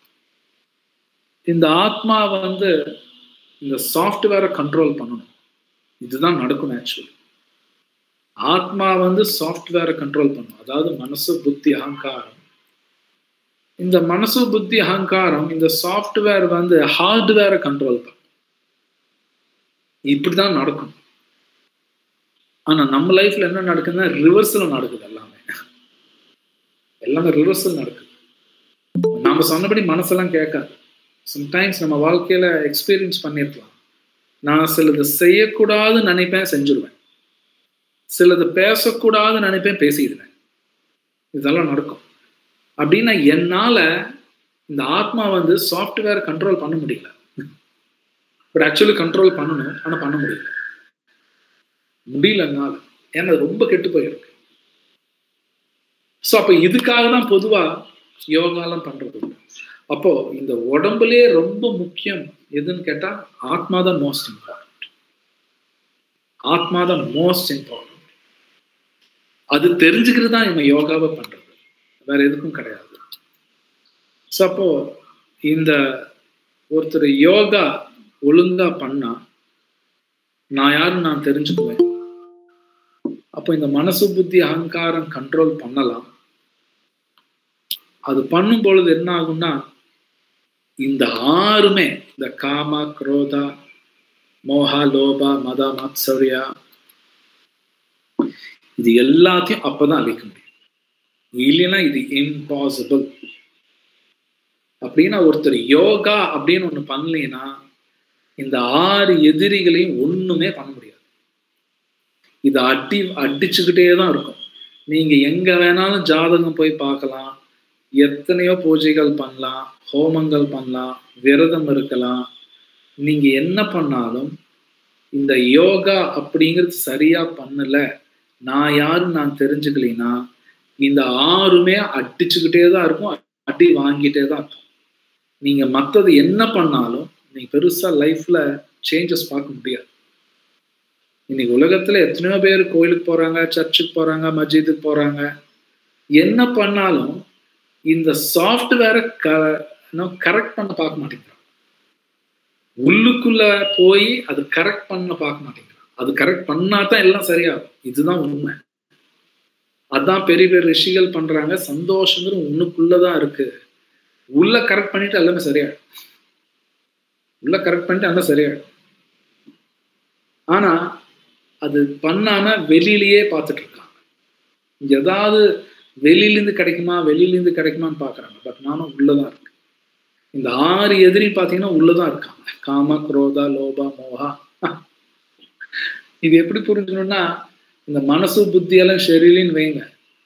இந்த ஆத்மா வந்து இந்த சாஃப்ட்வேரை கண்ட்ரோல் பண்ணணும் இதுதான் நடக்கணும் ஆக்சுவலி ஆத்மா வந்து சாஃப்ட்வேரை கண்ட்ரோல் பண்ணும் அதாவது மனசு புத்தி அகங்காரம் இந்த மனசு புத்தி அகங்காரம் இந்த சாஃப்ட்வேர் வந்து ஹார்ட்வேரை கண்ட்ரோல் பண்ணும் இப்படிதான் நடக்கும் ஆனா நம்ம லைஃப்ல என்ன நடக்குதுன்னா ரிவர்ஸ்ல நடக்குது எல்லாமே எல்லாமே ரிவர்சல் நடக்குது நாம சொன்னபடி மனசெல்லாம் கேட்காது சம்டைம்ஸ் நம்ம வாழ்க்கையில எக்ஸ்பீரியன்ஸ் பண்ணிருக்கலாம் நான் சிலது செய்யக்கூடாதுன்னு நினைப்பேன் செஞ்சிருவேன் சிலது பேசக்கூடாதுன்னு நினைப்பேன் பேசிடுவேன் இதெல்லாம் நடக்கும் அப்படின்னா என்னால இந்த ஆத்மா வந்து சாஃப்ட்வேர் கண்ட்ரோல் பண்ண முடியல பட் ஆக்சுவலி கண்ட்ரோல் பண்ணணும் ஆனா பண்ண முடியல முடியல என்னால ஏன்னா அது ரொம்ப கெட்டு போயிருக்கு ஸோ அப்போ இதுக்காக தான் பொதுவா யோகாலாம் பண்றது அப்போ இந்த உடம்புலயே ரொம்ப முக்கியம் எதுன்னு கேட்டா ஆத்மா தான் மோஸ்ட் இம்பார்ட்டன்ட் ஆத்மா தான் மோஸ்ட் இம்பார்ட்டன்ட் அது தெரிஞ்சுக்கிறது தான் இவங்க யோகாவை பண்றது வேற எதுக்கும் கிடையாது ஸோ அப்போ இந்த ஒருத்தர் யோகா ஒழுங்கா பண்ணா நான் யாரும் நான் தெரிஞ்சுக்குவேன் அப்போ இந்த மனசு புத்தி அகங்காரம் கண்ட்ரோல் பண்ணலாம் அது பண்ணும் பொழுது என்ன ஆகும்னா இந்த ஆறுமே இந்த காமா குரோதா மோகா லோபா மத மத்சரியா இது எல்லாத்தையும் அப்பதான் அழிக்க முடியும் இல்லைன்னா இது இம்பாசிபிள் அப்படின்னா ஒருத்தர் யோகா அப்படின்னு ஒண்ணு பண்ணலைன்னா இந்த ஆறு எதிரிகளையும் ஒண்ணுமே பண்ண முடியாது இது அடி அடிச்சுக்கிட்டே தான் இருக்கும் நீங்க எங்க வேணாலும் ஜாதகம் போய் பார்க்கலாம் எத்தனையோ பூஜைகள் பண்ணலாம் ஹோமங்கள் பண்ணலாம் விரதம் இருக்கலாம் நீங்க என்ன பண்ணாலும் இந்த யோகா அப்படிங்கிறது சரியா பண்ணல நான் யாரும் நான் தெரிஞ்சுக்கலைன்னா இந்த ஆறுமே அடிச்சுக்கிட்டே தான் இருக்கும் அடி வாங்கிட்டே தான் இருக்கும் நீங்க மற்றது என்ன பண்ணாலும் நீங்க பெருசா லைஃப்ல சேஞ்சஸ் பார்க்க முடியாது இன்னைக்கு உலகத்துல எத்தனையோ பேர் கோயிலுக்கு போறாங்க சர்ச்சுக்கு போறாங்க மஸ்ஜிதுக்கு போறாங்க என்ன பண்ணாலும் இந்த சாஃப்ட்வேரை கரெக்ட் பண்ண பார்க்க மாட்டேங்கிறான் உள்ளுக்குள்ள போய் அது கரெக்ட் பண்ண பார்க்க மாட்டேங்கிறான் அது கரெக்ட் பண்ணா தான் எல்லாம் சரியாகும் இதுதான் உண்மை அதான் பெரிய பெரிய ரிஷிகள் பண்றாங்க சந்தோஷங்கிறது உன்னுக்குள்ளதான் இருக்கு உள்ள கரெக்ட் பண்ணிட்டு எல்லாமே சரியாயிடும் உள்ள கரெக்ட் பண்ணிட்டு எல்லாம் சரியாயிடும் ஆனா அது பண்ணாம வெளியிலேயே பார்த்துட்டு இருக்காங்க ஏதாவது வெளியிலேருந்து கிடைக்குமா வெளியிலேருந்து கிடைக்குமான்னு பார்க்குறாங்க பட் நானும் உள்ளதான் இருக்கு இந்த ஆறு எதிரி பார்த்தீங்கன்னா உள்ளதான் இருக்காங்க காம குரோதா லோபா மோகா இது எப்படி புரிஞ்சுக்கணும்னா இந்த மனசு புத்தியெல்லாம் ஷெரிலின்னு வைங்க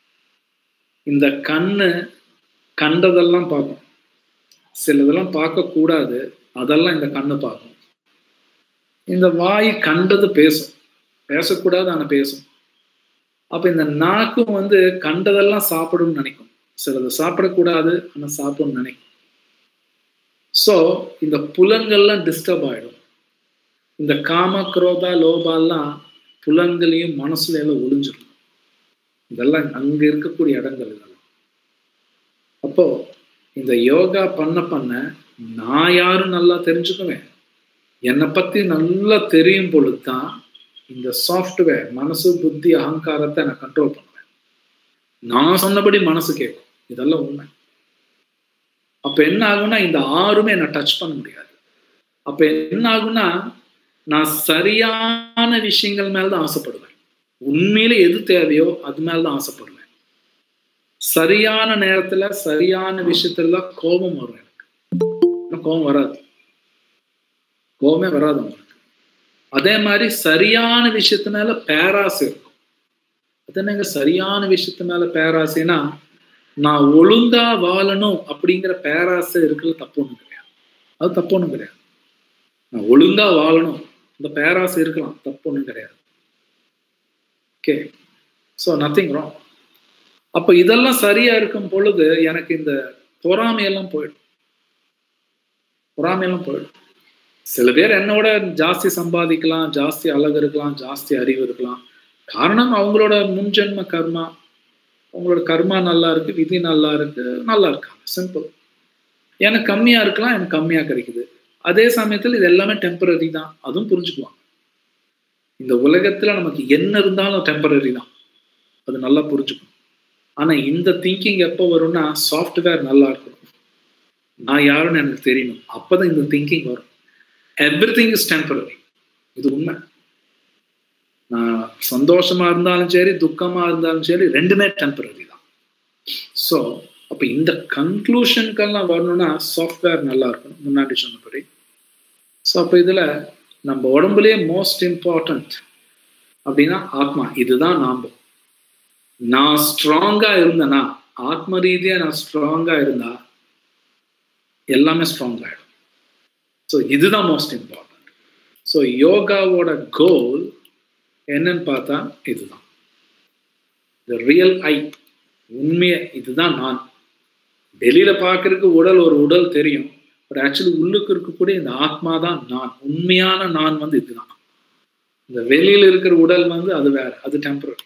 இந்த கண்ணு கண்டதெல்லாம் பார்க்கும் சிலதெல்லாம் பார்க்கக்கூடாது அதெல்லாம் இந்த கண்ணு பார்க்கும் இந்த வாய் கண்டது பேசும் பேசக்கூடாது ஆனால் பேசும் அப்ப இந்த நாக்கும் வந்து கண்டதெல்லாம் சாப்பிடும்னு நினைக்கும் சிலது சாப்பிடக்கூடாது ஆனால் சாப்பிடும்னு நினைக்கும் ஸோ இந்த புலன்கள்லாம் டிஸ்டர்ப் ஆயிடும் இந்த காம குரோதா லோபாலாம் புலன்களையும் மனசுல எல்லாம் ஒளிஞ்சிடும் இதெல்லாம் அங்க இருக்கக்கூடிய இடங்கள் இதெல்லாம் அப்போ இந்த யோகா பண்ண பண்ண நான் யாரும் நல்லா தெரிஞ்சுக்குவேன் என்னை பத்தி நல்லா தெரியும் பொழுது தான் இந்த சாஃப்ட்வேர் மனசு புத்தி அகங்காரத்தை நான் கண்ட்ரோல் பண்ணுவேன் நான் சொன்னபடி மனசு கேட்கும் இதெல்லாம் உண்மை அப்ப என்ன ஆகும்னா இந்த ஆறுமே என்ன டச் பண்ண முடியாது அப்ப என்ன ஆகும்னா நான் சரியான விஷயங்கள் மேலதான் ஆசைப்படுவேன் உண்மையில எது தேவையோ அது மேலதான் ஆசைப்படுவேன் சரியான நேரத்துல சரியான விஷயத்துல தான் கோபம் வரும் எனக்கு கோபம் வராது கோபமே வராது உங்களுக்கு அதே மாதிரி சரியான விஷயத்து மேல பேராசை இருக்கும் அது என்னங்க சரியான விஷயத்து மேல பேராசைனா நான் ஒழுங்கா வாழணும் அப்படிங்கிற பேராசை இருக்கிறது தப்பு ஒண்ணும் கிடையாது அது தப்பு ஒண்ணும் கிடையாது நான் ஒழுங்கா வாழணும் இந்த பேராசை இருக்கலாம் தப்பு ஒண்ணும் கிடையாது ஓகே ஸோ நத்திங் ராங் அப்ப இதெல்லாம் சரியா இருக்கும் பொழுது எனக்கு இந்த பொறாமையெல்லாம் போயிடும் பொறாமையெல்லாம் போயிடும் சில பேர் என்னோட ஜாஸ்தி சம்பாதிக்கலாம் ஜாஸ்தி அழகு இருக்கலாம் ஜாஸ்தி அறிவு இருக்கலாம் காரணம் அவங்களோட முன்ஜென்ம கர்மா அவங்களோட கர்மா நல்லா இருக்கு விதி நல்லா இருக்கு நல்லா இருக்காங்க சிம்பிள் எனக்கு கம்மியா இருக்கலாம் எனக்கு கம்மியா கிடைக்குது அதே சமயத்தில் இது எல்லாமே டெம்பரரி தான் அதுவும் புரிஞ்சுக்குவாங்க இந்த உலகத்துல நமக்கு என்ன இருந்தாலும் டெம்பரரி தான் அது நல்லா புரிஞ்சுக்கணும் ஆனா இந்த திங்கிங் எப்போ வரும்னா சாஃப்ட்வேர் நல்லா இருக்கணும் நான் யாருன்னு எனக்கு தெரியணும் அப்பதான் இந்த திங்கிங் வரும் எவ்ரி திங் இஸ் டெம்பரரி இது உண்மை நான் சந்தோஷமா இருந்தாலும் சரி துக்கமா இருந்தாலும் சரி ரெண்டுமே டெம்பரரி தான் ஸோ அப்போ இந்த கன்க்ளூஷனுக்கெல்லாம் வரணும்னா சாஃப்ட்வேர் நல்லா இருக்கணும் முன்னாடி சொன்னபடி ஸோ அப்போ இதில் நம்ம உடம்புலேயே மோஸ்ட் இம்பார்ட்டன்ட் அப்படின்னா ஆத்மா இதுதான் நாம் நான் ஸ்ட்ராங்கா இருந்தேன்னா ஆத்ம ரீதியா நான் ஸ்ட்ராங்கா இருந்தா எல்லாமே ஸ்ட்ராங் ஆயிடும் ஸோ இதுதான் மோஸ்ட் இம்பார்ட்டன்ட் ஸோ யோகாவோட கோல் என்னன்னு பார்த்தா இதுதான் ரியல் ஐ உண்மையை இதுதான் நான் வெளியில பார்க்கறதுக்கு உடல் ஒரு உடல் தெரியும் பட் ஆக்சுவலி உள்ளுக்கு இருக்கக்கூடிய இந்த ஆத்மா தான் நான் உண்மையான நான் வந்து இதுதான் இந்த வெளியில இருக்கிற உடல் வந்து அது வேற அது டெம்பரரி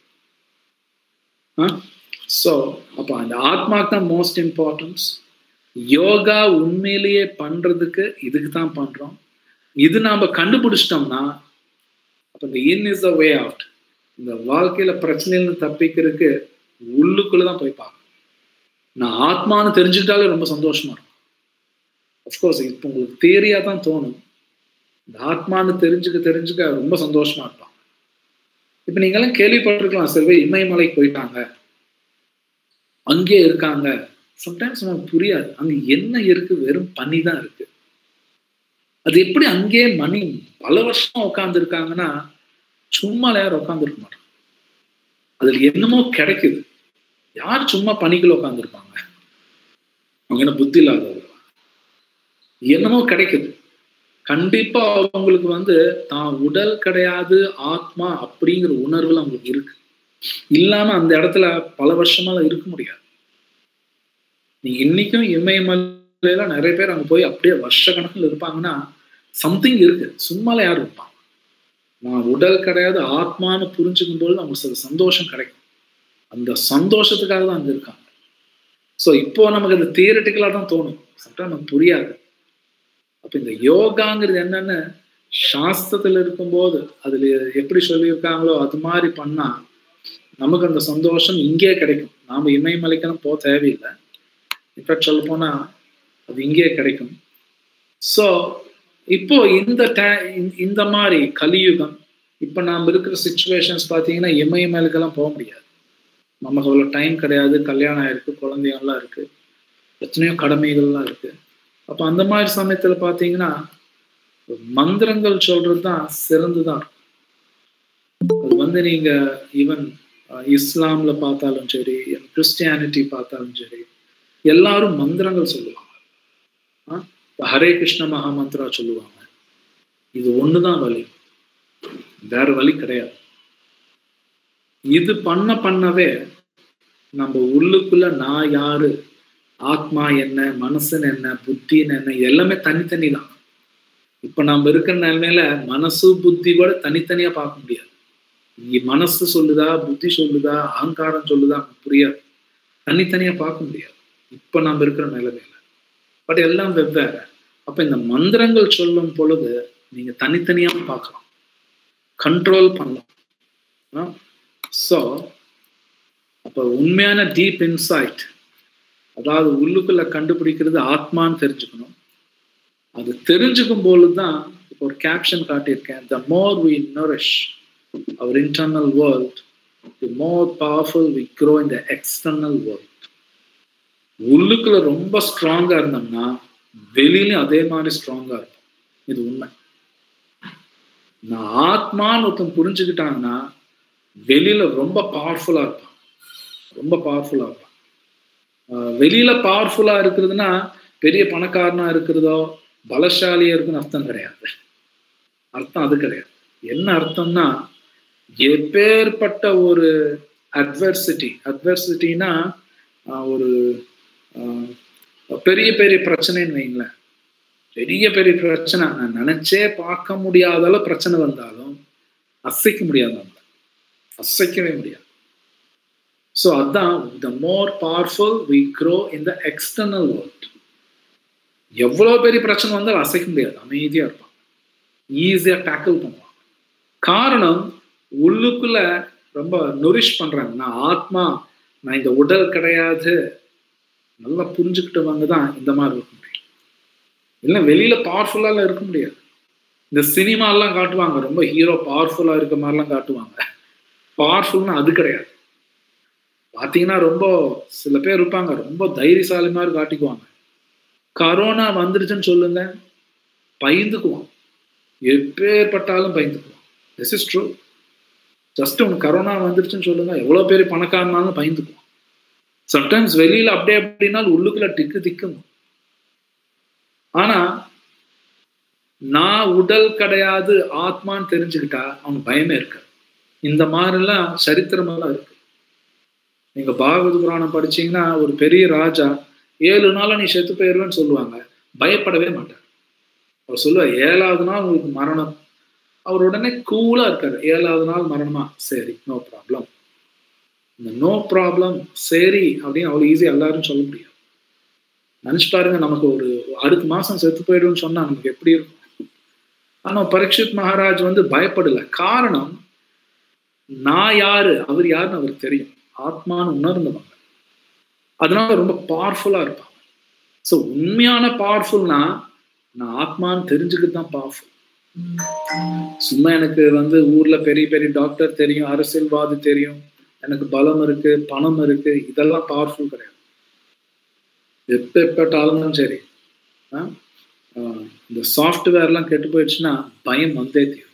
ஸோ அப்போ அந்த ஆத்மாக்கு தான் மோஸ்ட் இம்பார்ட்டன்ஸ் யோகா உண்மையிலேயே பண்றதுக்கு இதுக்கு தான் பண்றோம் இது நாம கண்டுபிடிச்சிட்டோம்னா அப்போ இந்த இன் இஸ் த வே அவுட் இந்த வாழ்க்கையில பிரச்சனையில தப்பிக்கிறதுக்கு உள்ளுக்குள்ள தான் போய் பார்க்கணும் நான் ஆத்மான்னு தெரிஞ்சுக்கிட்டாலே ரொம்ப சந்தோஷமா இருக்கும் அஃப்கோர்ஸ் இப்போ உங்களுக்கு தேரியா தான் தோணும் இந்த ஆத்மான்னு தெரிஞ்சுக்க தெரிஞ்சுக்க ரொம்ப சந்தோஷமா இருப்பாங்க இப்ப நீங்கெல்லாம் கேள்விப்பட்டிருக்கலாம் சில பேர் இமயமலைக்கு போயிட்டாங்க அங்கே இருக்காங்க சம்டைம்ஸ் நமக்கு புரியாது அங்க என்ன இருக்கு வெறும் பனி தான் இருக்கு அது எப்படி அங்கேயே மணி பல வருஷம் உட்கார்ந்து இருக்காங்கன்னா சும்மா யாரும் உட்கார்ந்து இருக்க மாட்டாங்க அதுல என்னமோ கிடைக்குது யார் சும்மா பணிக்குள்ள உட்காந்துருப்பாங்க அவங்க என்ன புத்தி இல்லாதவங்க என்னமோ கிடைக்குது கண்டிப்பா அவங்களுக்கு வந்து தான் உடல் கிடையாது ஆத்மா அப்படிங்கிற உணர்வுல அவங்களுக்கு இருக்கு இல்லாம அந்த இடத்துல பல வருஷமால இருக்க முடியாது நீ இன்னைக்கும் இமயமலையில நிறைய பேர் அங்க போய் அப்படியே வருஷ கணக்கில் இருப்பாங்கன்னா சம்திங் இருக்கு சும்மால யார் இருப்பாங்க நான் உடல் கிடையாது ஆத்மான்னு புரிஞ்சுக்கும் போது அவங்களுக்கு சில சந்தோஷம் கிடைக்கும் அந்த சந்தோஷத்துக்காக தான் அங்க இருக்காங்க ஸோ இப்போ நமக்கு அது தியரட்டிக்கலாக தான் தோணும் சட்டம் நமக்கு புரியாது அப்ப இந்த யோகாங்கிறது என்னன்னு சாஸ்திரத்துல இருக்கும்போது அதுல எப்படி சொல்லியிருக்காங்களோ அது மாதிரி பண்ணா நமக்கு அந்த சந்தோஷம் இங்கே கிடைக்கும் நாம இமயமலைக்கெல்லாம் போக தேவையில்லை இன்ஃபேக்ட் சொல்ல போனா அது இங்கே கிடைக்கும் ஸோ இப்போ இந்த இந்த மாதிரி கலியுகம் இப்போ நாம் இருக்கிற சுச்சுவேஷன்ஸ் பார்த்தீங்கன்னா இமயமலைக்கெல்லாம் போக முடியாது நமக்கு அவ்வளோ டைம் கிடையாது கல்யாணம் ஆயிருக்கு குழந்தைங்கள்லாம் இருக்கு எத்தனையோ கடமைகள்லாம் இருக்கு அப்ப அந்த மாதிரி சமயத்துல பாத்தீங்கன்னா மந்திரங்கள் சொல்றது தான் சிறந்துதான் அது வந்து நீங்க ஈவன் இஸ்லாம்ல பார்த்தாலும் சரி கிறிஸ்டியானிட்டி பார்த்தாலும் சரி எல்லாரும் மந்திரங்கள் சொல்லுவாங்க ஹரே கிருஷ்ண மகாமந்திரா சொல்லுவாங்க இது ஒண்ணுதான் வழி வேற வழி கிடையாது இது பண்ண பண்ணவே நம்ம உள்ளுக்குள்ள நான் யாரு ஆத்மா என்ன மனசுன்னு என்ன புத்தின்னு என்ன எல்லாமே தனித்தனி தான் இப்ப நம்ம இருக்கிற நிலைமையில மனசு புத்தி கூட தனித்தனியா பார்க்க முடியாது இங்க மனசு சொல்லுதா புத்தி சொல்லுதா அகங்காரம் சொல்லுதா புரியாது தனித்தனியா பார்க்க முடியாது இப்ப நம்ம இருக்கிற நிலைமையில பட் எல்லாம் வெவ்வேறு அப்ப இந்த மந்திரங்கள் சொல்லும் பொழுது நீங்க தனித்தனியா பார்க்கலாம் கண்ட்ரோல் பண்ணலாம் ஸோ அப்ப உண்மையான டீப் இன்சைட் அதாவது உள்ளுக்குள்ள கண்டுபிடிக்கிறது ஆத்மான்னு தெரிஞ்சுக்கணும் அது தெரிஞ்சுக்கும் பொழுது தான் இப்போ ஒரு கேப்ஷன் காட்டியிருக்கேன் the more we nourish our internal world the more powerful we grow in the external world உள்ளுக்குள்ள ரொம்ப ஸ்ட்ராங்கா இருந்தோம்னா வெளியிலும் அதே மாதிரி ஸ்ட்ராங்கா இருக்கும் இது உண்மை நான் ஆத்மான்னு ஒருத்தன் புரிஞ்சுக்கிட்டாங்கன்னா வெளியில ரொம்ப பவர்ஃபுல்லா இருப்பான் ரொம்ப பவர்ஃபுல்லா இருப்பான் வெளியில பவர்ஃபுல்லா இருக்கிறதுனா பெரிய பணக்காரனா இருக்கிறதோ பலசாலியா இருக்குன்னு அர்த்தம் கிடையாது அர்த்தம் அது கிடையாது என்ன அர்த்தம்னா எப்பேற்பட்ட ஒரு அட்வர்சிட்டி அட்வர்சிட்டினா ஒரு பெரிய பெரிய பிரச்சனைன்னு வைங்களேன் பெரிய பெரிய பிரச்சனை நான் நினைச்சே பார்க்க முடியாதால பிரச்சனை வந்தாலும் அசைக்க முடியாது நம்மள அசைக்கவே முடியாது ஸோ அதான் the more powerful we grow in the external world எவ்வளோ பெரிய பிரச்சனை வந்தாலும் அசைக்க முடியாது அமைதியாக இருப்பான் ஈஸியாக டேக்கிள் பண்ணுவான் காரணம் உள்ளுக்குள்ள ரொம்ப நொரிஷ் பண்றாங்க நான் ஆத்மா நான் இந்த உடல் கிடையாது நல்லா புரிஞ்சுக்கிட்டவங்க தான் இந்த மாதிரி இருக்க முடியும் இல்லை வெளியில பவர்ஃபுல்லாலாம் இருக்க முடியாது இந்த சினிமாலாம் காட்டுவாங்க ரொம்ப ஹீரோ பவர்ஃபுல்லா இருக்க மாதிரிலாம் காட்டுவாங்க பவர்ஃபுல்னா அது கிடையாது பார்த்தீங்கன்னா ரொம்ப சில பேர் இருப்பாங்க ரொம்ப தைரியசாலி மாதிரி காட்டிக்குவாங்க கரோனா வந்துருச்சுன்னு சொல்லுங்க பயந்துக்குவான் எப்பேற்பட்டாலும் பயந்துக்குவான் திஸ் இஸ் ட்ரூ ஜஸ்ட் உனக்கு கரோனா வந்துருச்சுன்னு சொல்லுங்க எவ்வளோ பேர் பணக்காரனாலும் பயந்துக்குவான் சம்டைம்ஸ் வெளியில அப்படியே அப்படின்னாலும் உள்ளுக்குள்ள திக்கு திக்குங்க ஆனா நான் உடல் கிடையாது ஆத்மான்னு தெரிஞ்சுக்கிட்டா அவனுக்கு பயமே இருக்காது இந்த மாதிரிலாம் சரித்திரமெல்லாம் இருக்கு நீங்க பாகவத புராணம் படிச்சீங்கன்னா ஒரு பெரிய ராஜா ஏழு நாள நீ செத்து போயிருவேன்னு சொல்லுவாங்க பயப்படவே மாட்டார் அவர் சொல்லுவார் ஏழாவது நாள் உங்களுக்கு மரணம் அவர் உடனே கூலா இருக்காரு ஏழாவது நாள் மரணமா சரி நோ ப்ராப்ளம் இந்த நோ ப்ராப்ளம் சரி அப்படின்னு அவ்வளோ ஈஸியாக எல்லாரும் சொல்ல முடியாது நினச்சி பாருங்க நமக்கு ஒரு அடுத்த மாசம் செத்து போயிடும்னு சொன்னா நமக்கு எப்படி இருக்கும் ஆனா பரீட்சித் மகாராஜ் வந்து பயப்படல காரணம் நான் யாரு அவர் யாருன்னு அவருக்கு தெரியும் ஆத்மான்னு உணர்ந்தவங்க அதனால ரொம்ப பவர்ஃபுல்லா இருப்பாங்க ஸோ உண்மையான பவர்ஃபுல்னா நான் ஆத்மான்னு தெரிஞ்சுக்கிட்டு தான் பவர்ஃபுல் சும்மா எனக்கு வந்து ஊர்ல பெரிய பெரிய டாக்டர் தெரியும் அரசியல்வாதி தெரியும் எனக்கு பலம் இருக்கு பணம் இருக்கு இதெல்லாம் பவர்ஃபுல் கிடையாது எப்பேற்பட்டாலும் சரி இந்த சாஃப்ட்வேர்லாம் கெட்டு போயிடுச்சுன்னா பயம் வந்தே தீரும்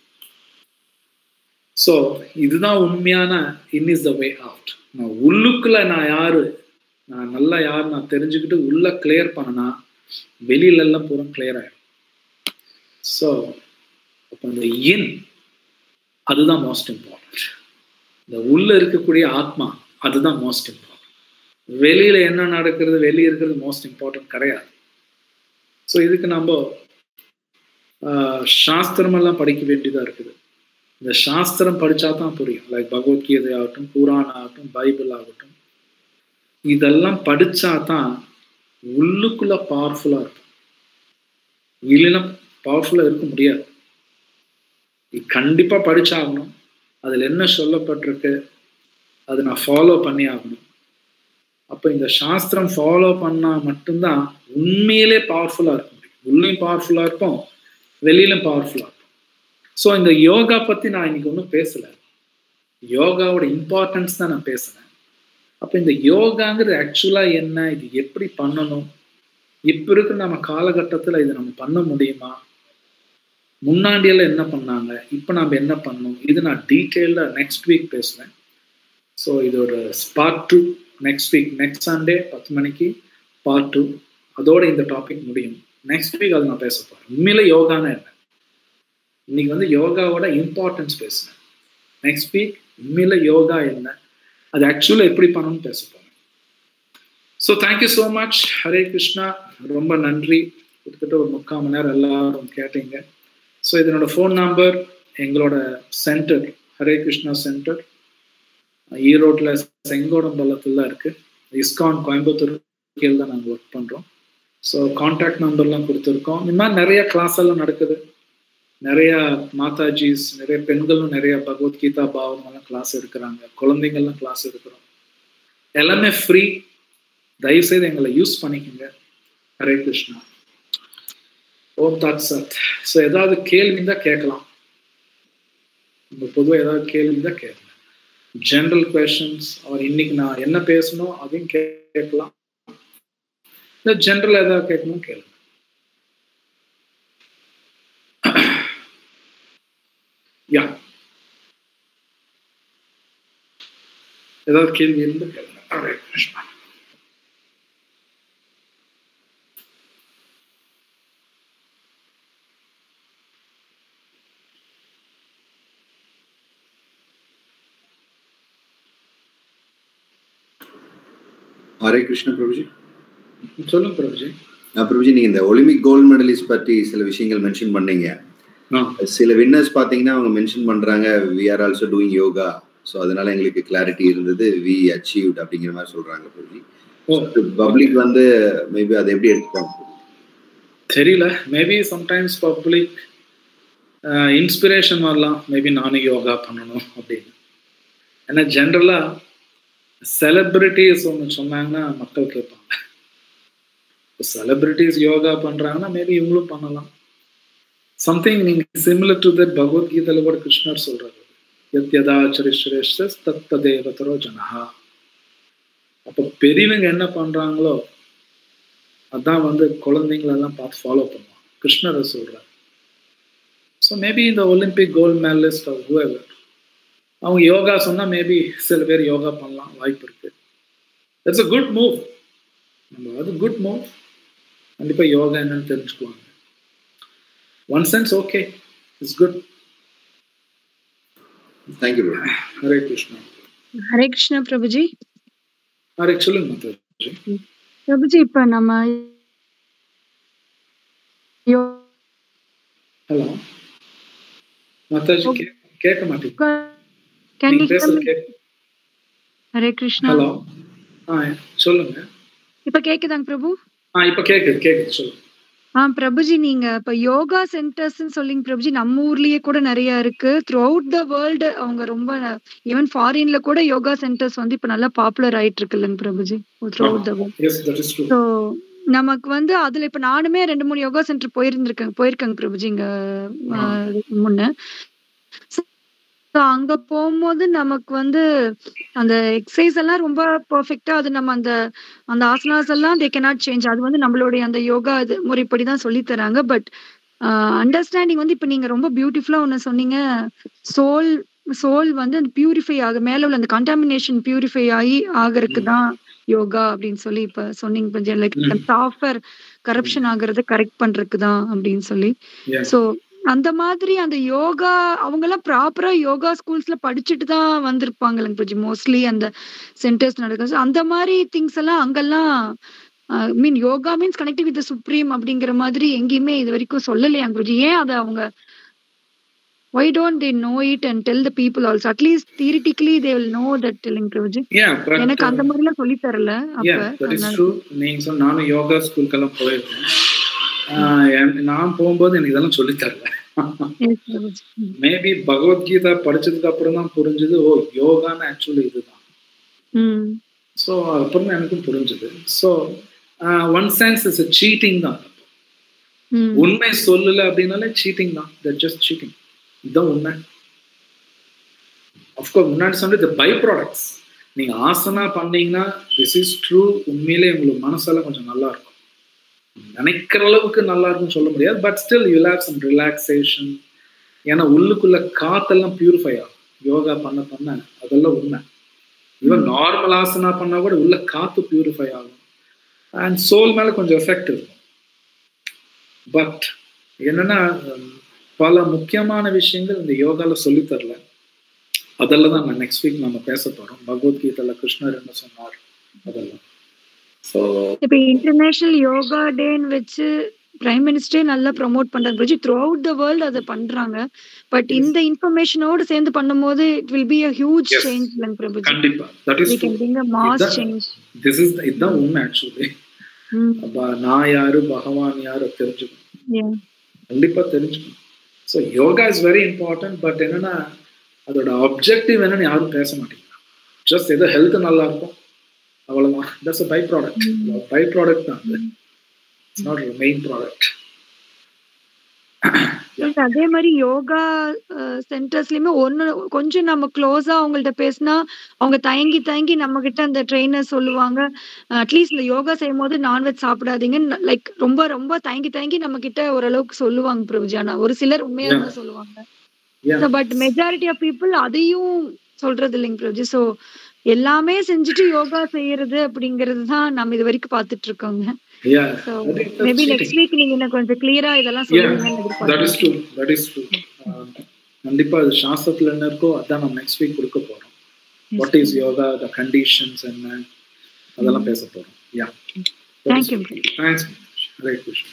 ஸோ இதுதான் உண்மையான இன் இஸ் த வே அவுட் நான் உள்ளுக்குள்ள நான் யாரு நான் நல்லா யார் நான் தெரிஞ்சுக்கிட்டு உள்ள கிளியர் பண்ணனா வெளியில எல்லாம் பூரா கிளியர் ஆயிடும் ஸோ அப்போ இந்த இன் அதுதான் மோஸ்ட் இம்பார்ட்டன்ட் இந்த உள்ள இருக்கக்கூடிய ஆத்மா அதுதான் மோஸ்ட் இம்பார்ட்டன்ட் வெளியில என்ன நடக்கிறது வெளியே இருக்கிறது மோஸ்ட் இம்பார்ட்டன்ட் கிடையாது ஸோ இதுக்கு நம்ம சாஸ்திரமெல்லாம் படிக்க வேண்டியதாக இருக்குது இந்த சாஸ்திரம் படித்தா தான் புரியும் லைக் பகவத்கீதை ஆகட்டும் புராணம் ஆகட்டும் பைபிள் ஆகட்டும் இதெல்லாம் படித்தா தான் உள்ளுக்குள்ள பவர்ஃபுல்லாக இருக்கும் இல்லைன்னா பவர்ஃபுல்லாக இருக்க முடியாது கண்டிப்பாக படிச்சாகணும் அதில் என்ன சொல்லப்பட்டிருக்கு அதை நான் ஃபாலோ பண்ணி ஆகணும் அப்போ இந்த சாஸ்திரம் ஃபாலோ பண்ணால் மட்டும்தான் உண்மையிலே பவர்ஃபுல்லாக இருக்க முடியும் உள்ளேயும் பவர்ஃபுல்லாக இருப்போம் வெளியிலும் பவர்ஃபுல்லாக இருக்கும் ஸோ இந்த யோகா பற்றி நான் இன்னைக்கு ஒன்றும் பேசலை யோகாவோட இம்பார்ட்டன்ஸ் தான் நான் பேசுனேன் அப்போ இந்த யோகாங்கிறது ஆக்சுவலாக என்ன இது எப்படி பண்ணணும் இப்ப இருக்கிற நம்ம காலகட்டத்துல இதை நம்ம பண்ண முடியுமா முன்னாடியெல்லாம் என்ன பண்ணாங்க இப்போ நம்ம என்ன பண்ணோம் இது நான் டீட்டெயிலாக நெக்ஸ்ட் வீக் பேசுவேன் ஸோ இது ஒரு part two next week next Sunday பத்து மணிக்கு பார்ட் டூ அதோட இந்த டாபிக் முடியும் நெக்ஸ்ட் வீக் அது நான் பேச போகிறேன் உண்மையில யோகானா என்ன இன்னைக்கு வந்து யோகாவோட இம்பார்ட்டன்ஸ் பேசுனேன் நெக்ஸ்ட் வீக் உண்மையில யோகா என்ன அது ஆக்சுவலாக எப்படி பண்ணணும்னு பேச போகிறேன் so thank you so much Hare Krishna ரொம்ப நன்றி கிட்டத்தட்ட ஒரு முக்கால் மணி நேரம் எல்லாரும் கேட்டீங்க ஸோ இதனோட ஃபோன் நம்பர் எங்களோட சென்டர் ஹரே கிருஷ்ணா சென்டர் ஈரோட்டில் செங்கோடம்பள்ளத்தில் தான் இருக்குது இஸ்கான் கோயம்புத்தூர் கீழ் தான் நாங்கள் ஒர்க் பண்ணுறோம் ஸோ கான்டாக்ட் நம்பர்லாம் கொடுத்துருக்கோம் இந்த மாதிரி நிறைய கிளாஸ் எல்லாம் நடக்குது நிறைய மாதாஜிஸ் நிறைய பெண்களும் நிறைய பகவத்கீதா பாவம் எல்லாம் கிளாஸ் எடுக்கிறாங்க குழந்தைங்கள்லாம் கிளாஸ் எடுக்கிறோம் எல்லாமே ஃப்ரீ தயவுசெய்து எங்களை யூஸ் பண்ணிக்கோங்க ஹரே கிருஷ்ணா ஓம் தாட் சத் ஸோ ஏதாவது கேள்வி தான் கேட்கலாம் நம்ம பொதுவாக ஏதாவது கேள்வி தான் கேட்கலாம் ஜென்ரல் கொஷின்ஸ் அவர் இன்னைக்கு நான் என்ன பேசணும் அதையும் கேட்கலாம் இல்லை ஜென்ரல் ஏதாவது கேட்கணும் கேளுங்க யா ஏதாவது கேள்வி இருந்து கேளுங்க ஹரே கிருஷ்ணா ஹரே கிருஷ்ண பிரபுஜி சொல்லுங்க பிரபுஜி பிரபுஜி நீங்க இந்த ஒலிம்பிக் கோல்டு மெடலிஸ்ட் பற்றி சில விஷயங்கள் மென்ஷன் பண்ணீங்க சில வின்னர்ஸ் பாத்தீங்கன்னா அவங்க மென்ஷன் பண்றாங்க we are also doing yoga so அதனால எங்களுக்கு கிளாரிட்டி இருந்தது வி அச்சீவ்ட் அப்படிங்கிற மாதிரி சொல்றாங்க பிரபுஜி பப்ளிக் வந்து மேபி அதை எப்படி எடுத்துப்பாங்க தெரியல மேபி சம்டைம்ஸ் பப்ளிக் இன்ஸ்பிரேஷன் வரலாம் மேபி நானும் யோகா பண்ணணும் அப்படின்னு ஏன்னா ஜென்ரலா செலிபிரிட்டிஸ் ஒன்று சொன்னாங்கன்னா மக்கள் கேட்பாங்க செலிபிரிட்டிஸ் யோகா பண்றாங்கன்னா மேபி இவங்களும் பண்ணலாம் சம்திங் நீங்க சிமிலர் டு தட் பகவத்கீதையில கூட கிருஷ்ணர் சொல்றாரு யத்யதாச்சரிஷ்ரேஷ்ட தத்ததேவதரோ ஜனஹா அப்போ பெரியவங்க என்ன பண்றாங்களோ அதான் வந்து குழந்தைங்களெல்லாம் பார்த்து ஃபாலோ பண்ணுவாங்க கிருஷ்ணரை சொல்றாரு ஸோ மேபி இந்த ஒலிம்பிக் கோல்ட் மெடலிஸ்ட் ஹூஎவர் அவங்க யோகா சொன்னால் மேபி சில பேர் யோகா பண்ணலாம் வாய்ப்பு இருக்கு இட்ஸ் அ குட் மூவ் நம்ம அது குட் மூவ் கண்டிப்பாக யோகா என்னன்னு தெரிஞ்சுக்குவாங்க one sense okay it's good thank you Hare Krishna Hare Krishna Prabhuji Hare சொல்லுங்க மாதாஜி பிரபுஜி இப்ப நம்ம ஹலோ மாதாஜி கேட்க மாட்டேங்க Can நீங்க you பேசுறது hear me? கேட்க ஹரே கிருஷ்ணா ஹலோ ஆ சொல்லுங்க இப்ப கேக்குதாங்க பிரபு ஆ இப்போ கேட்குது கேட்குது சொல்லுங்க ஆ பிரபுஜி நீங்க இப்ப யோகா சென்டர்ஸ் சொல்லிங்க பிரபுஜி நம்ம ஊர்லயே கூட நிறைய இருக்கு த்ரூ அவுட் த வேர்ல்டு அவங்க ரொம்ப ஈவன் ஃபாரின்ல கூட யோகா சென்டர்ஸ் வந்து இப்ப நல்லா பாப்புலர் ஆயிட்டு இருக்குல்லங்க Prabhuji throughout the world yes that is true so நமக்கு வந்து அதுல இப்ப நானுமே ரெண்டு மூணு யோகா சென்டர் போயிருந்திருக்கேன் போயிருக்கேங்க பிரபுஜி இங்க ஆ, இதுக்கு முன்ன So, அங்க போகும்போது நமக்கு வந்து அந்த எக்ஸசைஸ் எல்லாம் ரொம்ப பெர்ஃபெக்ட்டா அது நம்ம அந்த அந்த ஆசனாஸ் எல்லாம் தே கேனாட் சேஞ்ச் அது வந்து நம்மளுடைய அந்த யோகா இது முறைப்படி தான் சொல்லி தராங்க பட் அண்டர்ஸ்டாண்டிங் வந்து இப்ப நீங்க ரொம்ப பியூட்டிஃபுல்லா ஒண்ணு சொன்னீங்க சோல் சோல் வந்து அந்த பியூரிஃபை ஆக மேல உள்ள அந்த கண்டாமினேஷன் பியூரிஃபை ஆகி ஆகறதுக்கு தான் யோகா அப்படின்னு சொல்லி இப்ப சொன்னீங்க கொஞ்சம் லைக் ம். சாஃப்ட்வேர் கரப்ஷன் ஆகுறத கரெக்ட் பண்றதுக்கு தான் அப்படின்னு சொல்லி Yes. சோ அந்த மாதிரி அந்த யோகா அவங்க எல்லாம் ப்ராப்பரா யோகா ஸ்கூல்ஸ்ல படிச்சுட்டு தான் வந்திருப்பாங்க பூஜி மோஸ்ட்லி அந்த சென்டர்ஸ் நடக்குது So, அந்த மாதிரி திங்ஸ் எல்லாம் அங்கெல்லாம் mean yoga means connective with supreme அப்படிங்கிற மாதிரி எங்கேயுமே இது வரைக்கும் சொல்லலையா குருஜி ஏன் அதை அவங்க why don't they know it and tell the people also at least theoretically they will know that இல்லைங்க பிரபுஜி Yeah, but, எனக்கு அந்த மாதிரி எல்லாம் சொல்லி தரல அப்ப yeah, that is அதனால- true. நீங்க சொன்ன நானும் யோகா ஸ்கூலுக்கெல்லாம் போயிருக்கேன் ஆஹ் என்- நான் போகும்போது எனக்கு இதெல்லாம் சொல்லி தரல Yes, பிரபுஜி. ம். மேபி பகவத்கீதா படிச்சதுக்கு அப்புறம் தான் புரிஞ்சது ஓ யோகான்னு ஆக்சுவலி இதுதான் ம் ஸோ அப்புறம் தான் எனக்கும் புரிஞ்சுது so one sense is cheating தான் ம் உண்மை சொல்லல அப்படின்னாலே சீட்டிங் தான் தட் ஜஸ்ட் சீட்டிங் இதுதான் உண்மை அஃப்கோர்ஸ் முன்னாடி சொன்னது இந்த பை ப்ராடக்ட்ஸ் நீங்க ஆசனா பண்ணீங்கன்னா திஸ் இஸ் ட்ரூ உண்மையிலே உங்களுக்கு மனசெல்லாம் கொஞ்சம் நல்லா இருக்கும் நினைக்கிற அளவுக்கு நல்லா இருக்குன்னு சொல்ல முடியாது but still you have some relaxation ஏன்னா உள்ளுக்குள்ள காத்தெல்லாம் பியூரிஃபை ஆகும் யோகா பண்ண பண்ண அதெல்லாம் உண்மை ஈவன் நார்மல் ஆசனா பண்ணா கூட உள்ள காத்து பியூரிஃபை ஆகும் அண்ட் சோல் மேல கொஞ்சம் எஃபெக்ட் இருக்கும் பட் என்னன்னா பல முக்கியமான விஷயங்கள் இந்த யோகால சொல்லி தரல அதெல்லாம் தான் நான் நெக்ஸ்ட் வீக் நம்ம பேச போறோம் பகவத்கீதையில கிருஷ்ணர் என்ன சொன்னார் அதெல்லாம் ஸோ இப்ப இன்டர்நேஷனல் யோகா டேன்னு வச்சு பிரைம் மினிஸ்டரே நல்லா ப்ரமோட் பண்றாங்க Prabhuji throughout the world அதை பண்றாங்க பட் இந்த இன்ஃபர்மேஷனோட சேர்ந்து பண்ணும்போது it will be a huge Yes. Change இல்லைங்க பிரபுஜி கண்டிப்பா that we is can bring a mass இதான் change திஸ் இஸ் இதுதான் உண்மை ஆக்சுவலி அப்ப நான் யாரு பகவான் யாரு தெரிஞ்சுக்கணும் yeah கண்டிப்பா தெரிஞ்சுக்கணும் so yoga is very important but என்னன்னா அதோட அப்ஜெக்டிவ் என்னன்னு யாரும் பேச மாட்டேங்கிறாங்க ஜஸ்ட் ஏதோ ஹெல்த் நல்லா இருக்கும் அவ்வளவுதான் that's by product by product தான் அது it's not main product Yes, அதே மாதிரி யோகா சென்டர்ஸ்லயுமே ஒண்ணு கொஞ்சம் நம்ம க்ளோஸா அவங்கள்ட்ட பேசினா அவங்க தயங்கி தயங்கி நம்ம கிட்ட அந்த ட்ரெயினர் சொல்லுவாங்க அட்லீஸ்ட் இந்த யோகா செய்யும் போது நான்வெஜ் சாப்பிடாதீங்கன்னு லைக் ரொம்ப ரொம்ப தயங்கி தயங்கி நம்ம கிட்ட ஓரளவுக்கு சொல்லுவாங்க பிரபுஜானா ஒரு சிலர் உண்மையா Yeah. தான் சொல்லுவாங்க Yeah. But majority of people அதையும் சொல்றது இல்லைங்க பிரபுஜி ஸோ எல்லாமே செஞ்சுட்டு யோகா செய்யறது அப்படிங்கிறது தான் நம்ம இது வரைக்கும் பார்த்துட்டு இருக்கோங்க Yeah. So I think that's maybe cheating. Next week நீங்க இன்னும் கொஞ்சம் கிளியரா இதெல்லாம் Yeah, சொல்லுவீங்கன்னு that is எதிர்பார்க்கிறேன் true. That is true. Uh, கண்டிப்பா அது சாஸ்திரத்துல என்ன இருக்கோ அதான் நம்ம நெக்ஸ்ட் வீக் கொடுக்க போறோம் what is yoga the conditions என்ன அதெல்லாம் பேச போறோம் yeah Thank you. Thanks Hare Krishna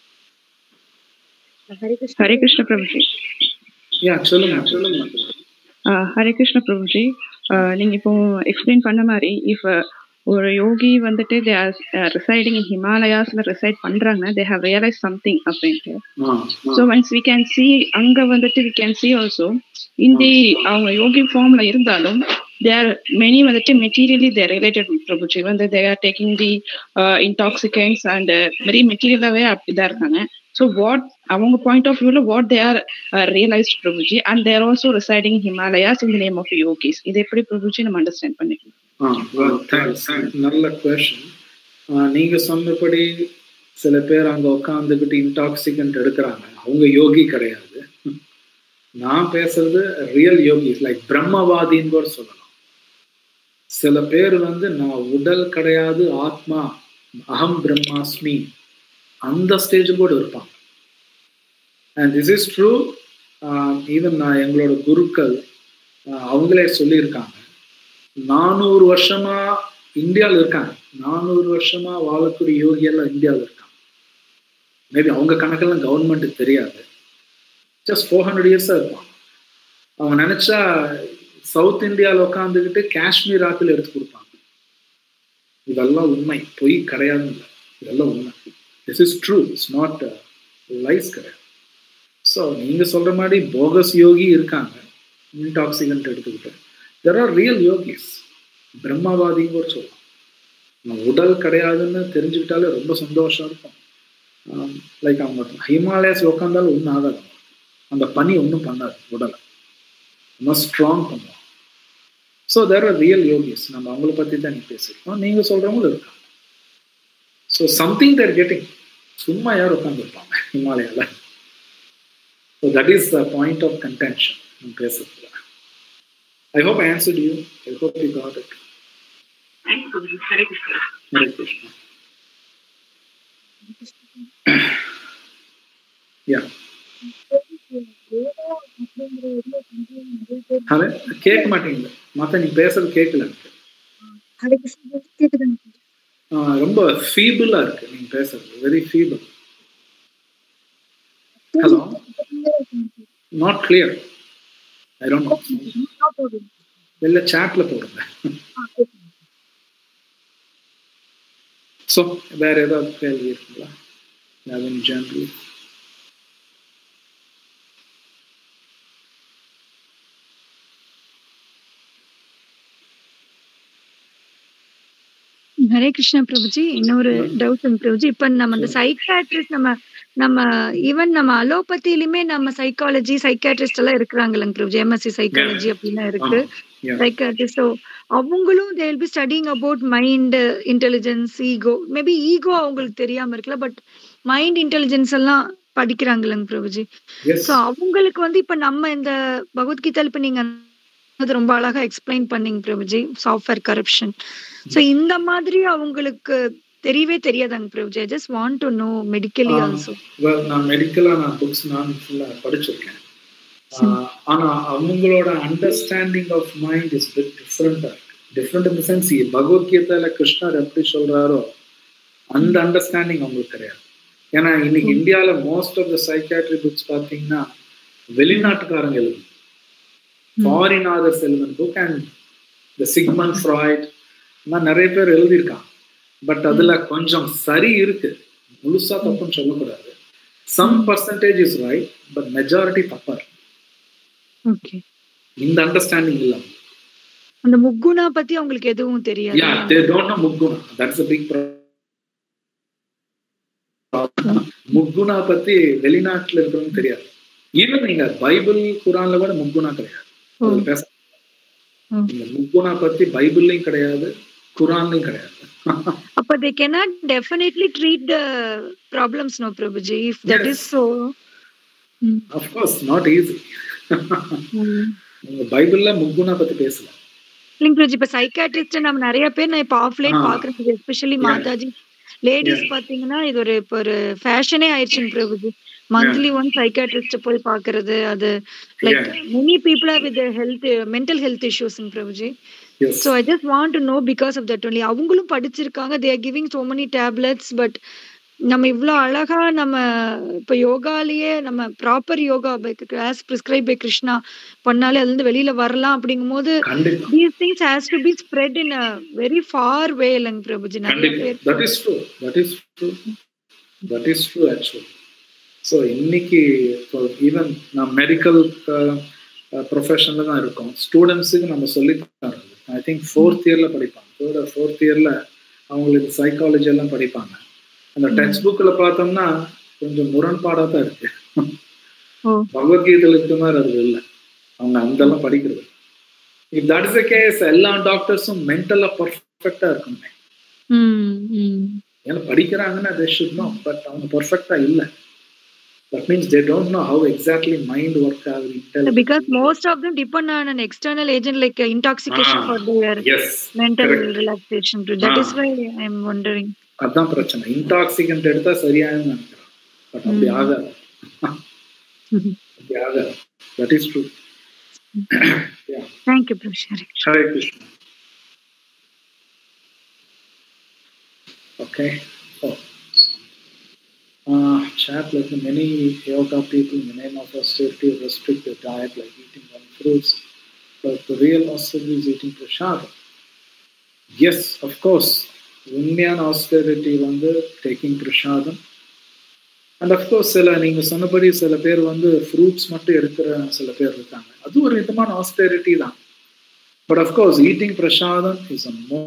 Hare Krishna Prabhuji yeah சொல்லுங்க சொல்லுங்க ஆஹ் ஹரே கிருஷ்ண பிரபுஜி ஆஹ் நீங்க இப்போ எக்ஸ்பிளைன் பண்ண மாதிரி இஃப் ஒரு யோகி வந்துட்டு தே ஆர் ரிசைடிங் இன் ஹிமாலயாஸ்ல ரிசைட் பண்றாங்கன்னா தே ஹவ் ரியலைஸ் சம்திங் அப்படின்ட்டு ah so once we can see அங்க வந்துட்டு வி கேன் சி ஆல்சோ இந்த அவங்க யோகி ஃபார்ம்ல இருந்தாலும் தேர் மெனி வந்துட்டு மெட்டீரியலி தேர் ரிலேட்டட் பிரபுஜி வந்து they are taking the intoxicants and very மெட்டீரியலாவே அப்படிதான் இருக்காங்க ஸோ வாட் அவங்க பாயிண்ட் ஆஃப் வியூல what they are realised Prabhuji and there also residing Himalayas in the name of yogis இது எப்படி பிரபுஜி நம்ம அண்டர்ஸ்டாண்ட் பண்ணிக்கலாம் தேங்க்ஸ் நல்ல கொஷின் நீங்க சொன்னபடி சில பேர் அங்க உட்காந்துக்கிட்டு இன்டாக்சிகன்ட் எடுக்கிறாங்க அவங்க யோகி கிடையாது நான் பேசுறது ரியல் யோகி லைக் பிரம்மவாதின்னு கூட சொல்லலாம் சில பேர் வந்து நான் உடல் கிடையாது ஆத்மா அகம் பிரம்மாஸ்மி அந்த ஸ்டேஜில் கூட இருப்பாங்க and this is true even நான் எங்களோட குருக்கள் ஆஹ் அவங்களே சொல்லியிருக்காங்க நானூறு வருஷமா இந்தியாவில் இருக்காங்க நானூறு வருஷமா வாழக்கூடிய யோகி எல்லாம் இந்தியாவில் இருக்காங்க மேபி அவங்க கணக்கெல்லாம் கவர்மெண்ட்டுக்கு தெரியாது ஜஸ்ட் ஃபோர் ஹண்ட்ரட் இயர்ஸாக இருப்பாங்க அவங்க நினைச்சா சவுத் இந்தியாவில் உட்காந்துக்கிட்டு காஷ்மீர் ஆப்பிள் எடுத்து கொடுப்பாங்க இதெல்லாம் உண்மை பொய் கிடையாது இல்லை இதெல்லாம் உண்மை this is true it's not lies கிடையாது ஸோ நீங்க சொல்ற மாதிரி போகஸ் யோகி இருக்காங்க இன்டாக்சிகன்ட் எடுத்துக்கிட்டு தெர் ஆர் ரியல் யோகிஸ் பிரம்மவாதின்னு கூட சொல்லலாம் நம்ம உடல் கிடையாதுன்னு தெரிஞ்சுக்கிட்டாலே ரொம்ப சந்தோஷம் இருக்கும் லைக் அவங்க ஹிமாலயாஸ் உட்காந்தாலும் ஒன்றும் ஆகாது அவங்களுக்கு. அந்த பனி ஒன்றும் பண்ணாது உடலை ரொம்ப ஸ்ட்ராங் பண்ணுவோம் so there are real yogis நம்ம அவங்கள பற்றி தான் நீ பேசியிருக்கோம் நீங்கள் சொல்கிறவங்களும் இருக்காங்க ஸோ சம்திங் தேர் கெட்டிங் சும்மா யார் உட்காந்துருப்பாங்க ஹிமாலயாவில் so that is the point of contention நம்ம பேசுறதுல I hope I answered you. I hope you got it. Hare Krishna. Yeah. Hello கேட்க மாட்டீங்களா மத்த நீ பேசுறது கேட்கல எனக்கு ஆ, ரொம்ப ஃபீபிளா இருக்கு நீங்க பேசுறது very feeble hello not clear I don't know இல்ல சாட்ல போடுங்க ஸோ வேற ஏதாவது கேள்வி இருக்குங்களா யாரும் ஜென்ரல் ஹரே கிருஷ்ணா பிரபுஜி இன்னொரு டவுட் பிரபுஜி இப்ப நம்ம அந்த சைக்காட்ரிஸ்ட் நம்ம நம்ம ஈவன் நம்ம அலோபதியிலுமே நம்ம சைக்காலஜி சைக்காட்ரிஸ்ட் எல்லாம் இருக்கிறாங்கல்லங்க பிரபுஜி எம்எஸ்சி சைக்காலஜி அப்படிலாம் இருக்கு Yeah. சைக்காட்ரிஸ்ட் ஸோ அவங்களும் they will be studying about mind intelligence ego maybe ego அவங்களுக்கு தெரியாம இருக்கல பட் மைண்ட் இன்டெலிஜென்ஸ் எல்லாம் படிக்கிறாங்களங்க பிரபுஜி எஸ் சோ அவங்களுக்கு வந்து இப்ப நம்ம இந்த பகவத்கீதா இப்ப நீங்க அது ரொம்ப அழகா எக்ஸ்பிளைன் பண்ணீங்க பிரபுஜி சாஃப்ட்வேர் கரப்ஷன் சோ இந்த மாதிரி அவங்களுக்கு தெரியவே தெரியாதாங்க Prabhuji I just want to know medically ah. Also Well, நான் மெடிக்கலா நான் புக்ஸ் நான் ஃபுல்லா படிச்சிருக்கேன் சரி. ஆஹ் ஆனா அவங்களோட understanding of mind is bit டிஃப்ரெண்டா டிஃப்ரெண்ட் இன் சென்ஸ் பகவத்கீதையில கிருஷ்ணர் எப்படி சொல்றாரோ அந்த அண்டர்ஸ்டாண்டிங் அவங்களுக்கு கிடையாது ஏன்னா இன்னைக்கு ம். இந்தியால most of the psychiatry books பாத்தீங்கன்னா வெளிநாட்டுக்காரங்க எழுதும் ஃபாரின் ஆதர்ஸ் எழுதுன book and the Sigmund Freud நான் நிறைய பேர் எழுதியிருக்காங்க பட் அதுல கொஞ்சம் சரி இருக்கு முழுசா தப்புன்னு சொல்லக்கூடாது some percentage is right but majority தப்பா இருக்கு ஓகே இந்த அண்டர்ஸ்டாண்டிங் இல்லாம அந்த முக்குணா பத்தி அவங்களுக்கு எதுவும் தெரியாது யா தே டோன்ட் நோ முக்குணா தட்ஸ் a big problem முக்குணா பத்தி வெளிநாட்டுல இருக்கிறவங்க தெரியாது ஈவன் நீங்க பைபிள் குரான்ல கூட முக்குணா கிடையாது ஓ. அதுல பேச ம். இந்த முக்குணா பத்தி பைபிள்லயும் கிடையாது குரான்லயும் கிடையாது அப்ப they cannot definitely treat the problems no prabhuji if that Yes. is so Mm. of course not easy Mm. நீங்க பைபிள்ல முக்குணா பத்தி பேசலாம் இல்லைங்க பிரபுஜி இப்ப சைக்காட்ரிஸ்ட் நம்ம நிறைய பேர் நான் இப்ப ஆஃப்லைன் ஆ. பாக்குறது especially Yeah. Mataji ladies Yeah. பாத்தீங்கன்னா இது ஒரு இப்ப ஒரு ஃபேஷனே ஆயிடுச்சுங்க பிரபுஜி மந்த்லி ஒன் சைக்காட்ரிஸ்ட் போய் பாக்குறது அது like Yeah. Many people are with health mental health இஷ்யூஸ்ங்க Prabhuji yes so I just want to know because of that only அவங்களும் படிச்சிருக்காங்க they are giving so many tablets but நம்ம இவ்ளோ அழகா நம்ம இப்ப யோகாலயே நம்ம proper yoga by as prescribe by Krishna பண்ணாலே அதுல இருந்து வெளியில வரலாம் அப்படிங்கும்போது கண்டிப்பா these things has to be spread in a very far way இல்லைங்க பிரபுஜி நிறைய கண்டிப்பா பேர் that is true that is true that is true actually so இன்னைக்கு ஈவன் நான் மெடிக்கல் ப்ரொஃபஷனில் தான் இருக்கோம் ஸ்டூடெண்ட்ஸுக்கு நம்ம சொல்லி தரோம் ஐ திங்க் ஃபோர்த் இயரில் படிப்பாங்க தேர்ட் ஃபோர்த் இயரில் அவங்களுக்கு சைக்காலஜி எல்லாம் படிப்பாங்க அந்த ம். டெக்ஸ்ட் புக்கில் பார்த்தோம்னா கொஞ்சம் முரண்பாடாக தான் இருக்கு ஓ பகவத்கீதையில் இருக்க மாதிரி அது இல்லை அவங்க அந்தெல்லாம் படிக்கிறது if that is the case எல்லா டாக்டர்ஸும் மென்டலாக பர்ஃபெக்டாக இருக்கணுமே ம் ம் ஏன்னா படிக்கிறாங்கன்னா தே ஷுட் நோ பட் அவங்க பர்ஃபெக்டா இல்ல that means they don't know how exactly mind work ஆகுது because most of them depend on an external agent like uh, intoxication Ah. for their yes mental correct. relaxation too. That is Ah. why I'm wondering. அதான் பிரச்சனை இன்டாக்சிகன்ட் எடுத்தா சரியாகும் நினைக்கிறேன் but அப்படி ம். ஆகாது Mhm. அப்படி ஆகாது that is true Thank you, Prabhu sharing. Hare Krishna okay Oh. Uh, chat like many yoga people in the name of austerity restrict their diet like eating one fruits, but the real austerity is eating prasada. Yes, of course. உண்மையான austerity வந்து taking prasadam and of course சில நீங்க சொன்னபடி சில பேர் வந்து fruits மட்டும் எடுக்கிற சில பேர் இருக்காங்க அது ஒரு விதமான ஆஸ்டெரிட்டி தான் but of course eating prasadam is a மோ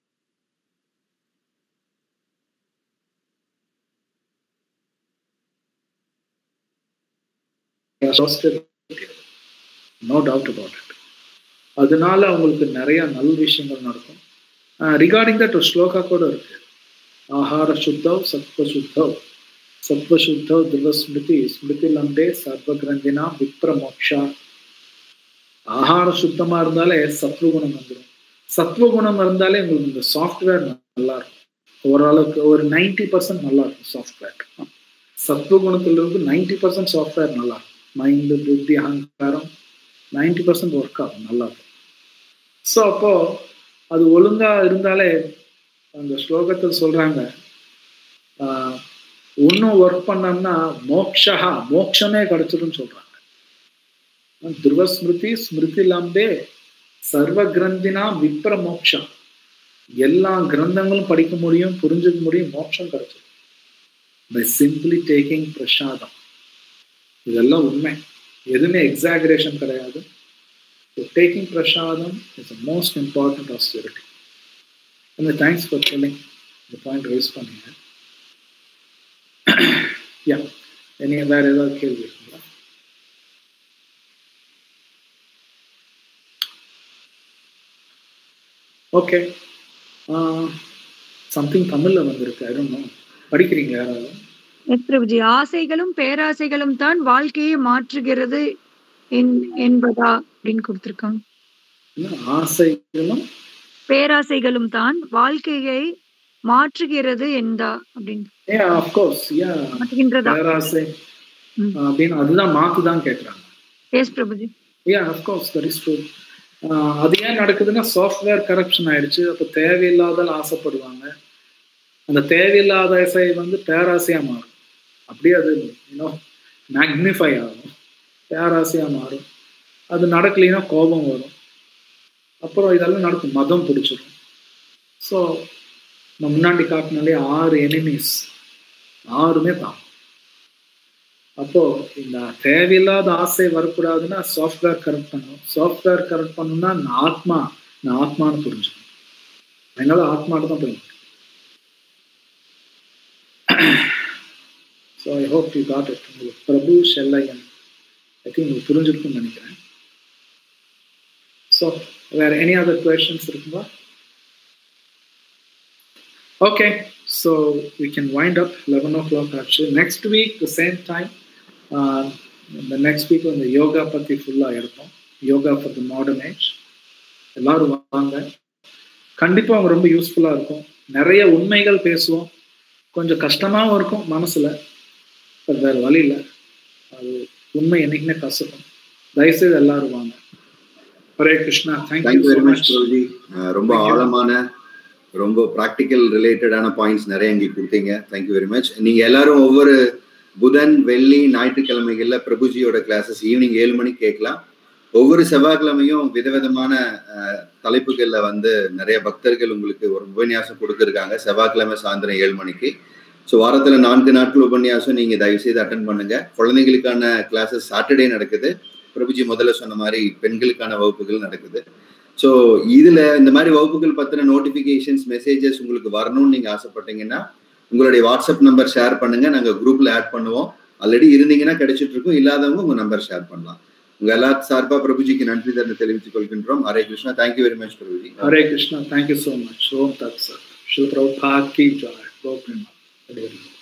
நோ டவுட் அபவுட் இட் அதனால அவங்களுக்கு நிறைய நல் விஷயங்கள் நடக்கும் ரிகார்டிங் தட் ஒரு ஸ்லோகா கூட இருக்கு ஆஹார சுத்தவ் சத்வ சுத்தவ் சத்வ சுத்தவ் திவ ஸ்மிருதி ஸ்மிருதி லம்பே சர்வ கிரந்தினா விப்ர மோக்ஷா ஆகார சுத்தமா இருந்தாலே சத்வகுணம் வந்துடும் சத்வகுணம் இருந்தாலே உங்களுக்கு இந்த சாஃப்ட்வேர் நல்லா இருக்கும் ஓரளவுக்கு ஒரு நைன்டி பர்சன்ட் நல்லா இருக்கும் சாஃப்ட்வேர் சத்வகுணத்துல இருந்து நைன்டி பர்சன்ட் சாஃப்ட்வேர் நல்லா இருக்கும் மைண்டு புத்தி அகங்காரம் நைன்டி பர்சன்ட் ஒர்க் ஆகும் நல்லா இருக்கும் ஸோ அப்போ அது ஒழுங்கா இருந்தாலே அந்த ஸ்லோகத்தில் சொல்றாங்க ஒன்றும் ஒர்க் பண்ணோம்னா மோக்ஷா மோக்ஷமே கிடைச்சிடும் சொல்றாங்க துருவ ஸ்மிருதி ஸ்மிருதி லம்பே சர்வ கிரந்தினா விப்ர மோக்ஷம் எல்லா கிரந்தங்களும் படிக்க முடியும் புரிஞ்சுக்க முடியும் மோட்சம் கிடைச்சிடும் பை சிம்பிளி டேக்கிங் பிரசாதம் இதெல்லாம் உண்மை எதுவுமே எக்ஸாகரேஷன் கிடையாது taking prasadam is most important austerity அந்த தேங்க்ஸ் ஃபார் டெல்லிங் இந்த பாயிண்ட் ரைஸ் பண்ணீங்க யா இனி வேற ஏதாவது கேள்வி இருக்குங்களா ஓகே சம்திங் தமிழ்ல வந்திருக்கு ஐ டோன்ட் நோ படிக்கிறீங்களா யாராவது எஸ் பிரபுஜி ஆசைகளும் பேராசைகளும் தான் வாழ்க்கையை மாற்றுகிறது என்- என்பதா அப்படின்னு கொடுத்திருக்காங்க என்ன ஆசைகளும் பேராசைகளும் தான் வாழ்க்கையை மாற்றுகிறது எந்தா அப்படின்னு ஏ அஃப்கோர்ஸ் யா மாற்றுகின்றதா பேராசை ம். அப்படின்னு அதுதான் மாத்து தான் கேட்குறாங்க yes Prabhuji yeah of course that is true அது ஏன் நடக்குதுன்னா சாஃப்ட்வேர் கரப்ஷன் ஆயிடுச்சு அப்போ தேவையில்லாதால் ஆசைப்படுவாங்க அந்த தேவையில்லாத ஆசை வந்து பேராசையா மாறும் அப்படியே அது யூனோ மேக்னிஃபை ஆகும் பேராசையா மாறும் அது நடக்கலைன்னா கோபம் வரும் அப்புறம் இதெல்லாம் நடக்கும் மதம் பிடிச்சிரும் ஸோ நம்ம முன்னாடி காட்டினாலே ஆறு எனிமீஸ் ஆறுமே தான் அப்போ இந்த தேவையில்லாத ஆசை வரக்கூடாதுன்னா சாஃப்ட்வேர் கரெக்ட் பண்ணணும் சாஃப்ட்வேர் கரெக்ட் பண்ணணும்னா நான் ஆத்மா நான் ஆத்மான்னு புரிஞ்சுக்கணும் அதனால ஆத்மான்னு தான் புரியும் so I hope you got it உங்களுக்கு பிரபு ஷெல்லையன் ஐ திங்க் உங்களுக்கு புரிஞ்சிருக்கும்னு நினைக்கிறேன் ஸோ வேற எனி அதர் கொஷன்ஸ் இருக்குங்களா okay so we can wind up eleven o'clock ஆச்சு next week the same time இந்த நெக்ஸ்ட் வீக் வந்து யோகா பற்றி ஃபுல்லாக இருக்கும் yoga for the modern age எல்லாரும் வாங்க கண்டிப்பாக அவங்க ரொம்ப யூஸ்ஃபுல்லாக இருக்கும் நிறைய உண்மைகள் பேசுவோம் கொஞ்சம் கஷ்டமாகவும் இருக்கும் மனசில் பட் வேறு வழி இல்லை அது உண்மை என்னைக்குமே கசக்கும் தயவுசெய்து எல்லாரும் வாங்க Hare Krishna thank you thank you very so much much Prabhuji ah ரொம்ப Thank you. ஆழமான ரொம்ப ப்ராக்டிக்கல் ரிலேட்டடான பாயிண்ட்ஸ் நிறைய இங்கே கொடுத்தீங்க தேங்க்யூ வெரி மச் நீங்க எல்லாரும் ஒவ்வொரு புதன் வெள்ளி ஞாயிற்றுக்கிழமைகள்ல பிரபுஜியோட கிளாஸஸ் ஈவினிங் ஏழு மணிக்கு கேட்கலாம் ஒவ்வொரு செவ்வாய்க்கிழமையும் விதவிதமான அஹ், தலைப்புகள்ல வந்து நிறைய பக்தர்கள் உங்களுக்கு ஒரு உபன்யாசம் கொடுத்துருக்காங்க செவ்வாய்க்கிழமை சாயந்தரம் ஏழு மணிக்கு ஸோ வாரத்துல நான்கு நாட்கள் உபன்யாசம் நீங்க தயவு செய்து அட்டன் பண்ணுங்க குழந்தைங்களுக்கான கிளாஸஸ் சாட்டர்டே நடக்குது பிரபுஜி முதல்ல சொன்ன மாதிரி பெண்களுக்கான வகுப்புகள் நடக்குது ஸோ இதுல இந்த மாதிரி வகுப்புகள் பத்தின நோட்டிபிகேஷன்ஸ் மெசேஜஸ் உங்களுக்கு வரணும்னு நீங்க ஆசைப்பட்டீங்கன்னா உங்களுடைய வாட்ஸ்அப் நம்பர் ஷேர் பண்ணுங்க நாங்க குரூப்ல ஆட் பண்ணுவோம் ஆல்ரெடி இருந்தீங்கன்னா கிடைச்சிட்டு இருக்கும் இல்லாதவங்க உங்க நம்பர் ஷேர் பண்ணலாம் உங்க எல்லா சார்பா பிரபுஜிக்கு நன்றி தரனை தெரிவித்துக் கொள்கின்றோம் Hare Krishna thank you very much Prabhuji Hare Krishna thank you so much ओम तत्सत शिल प्रभुपाद की जय गो प्रेमा हरे हरे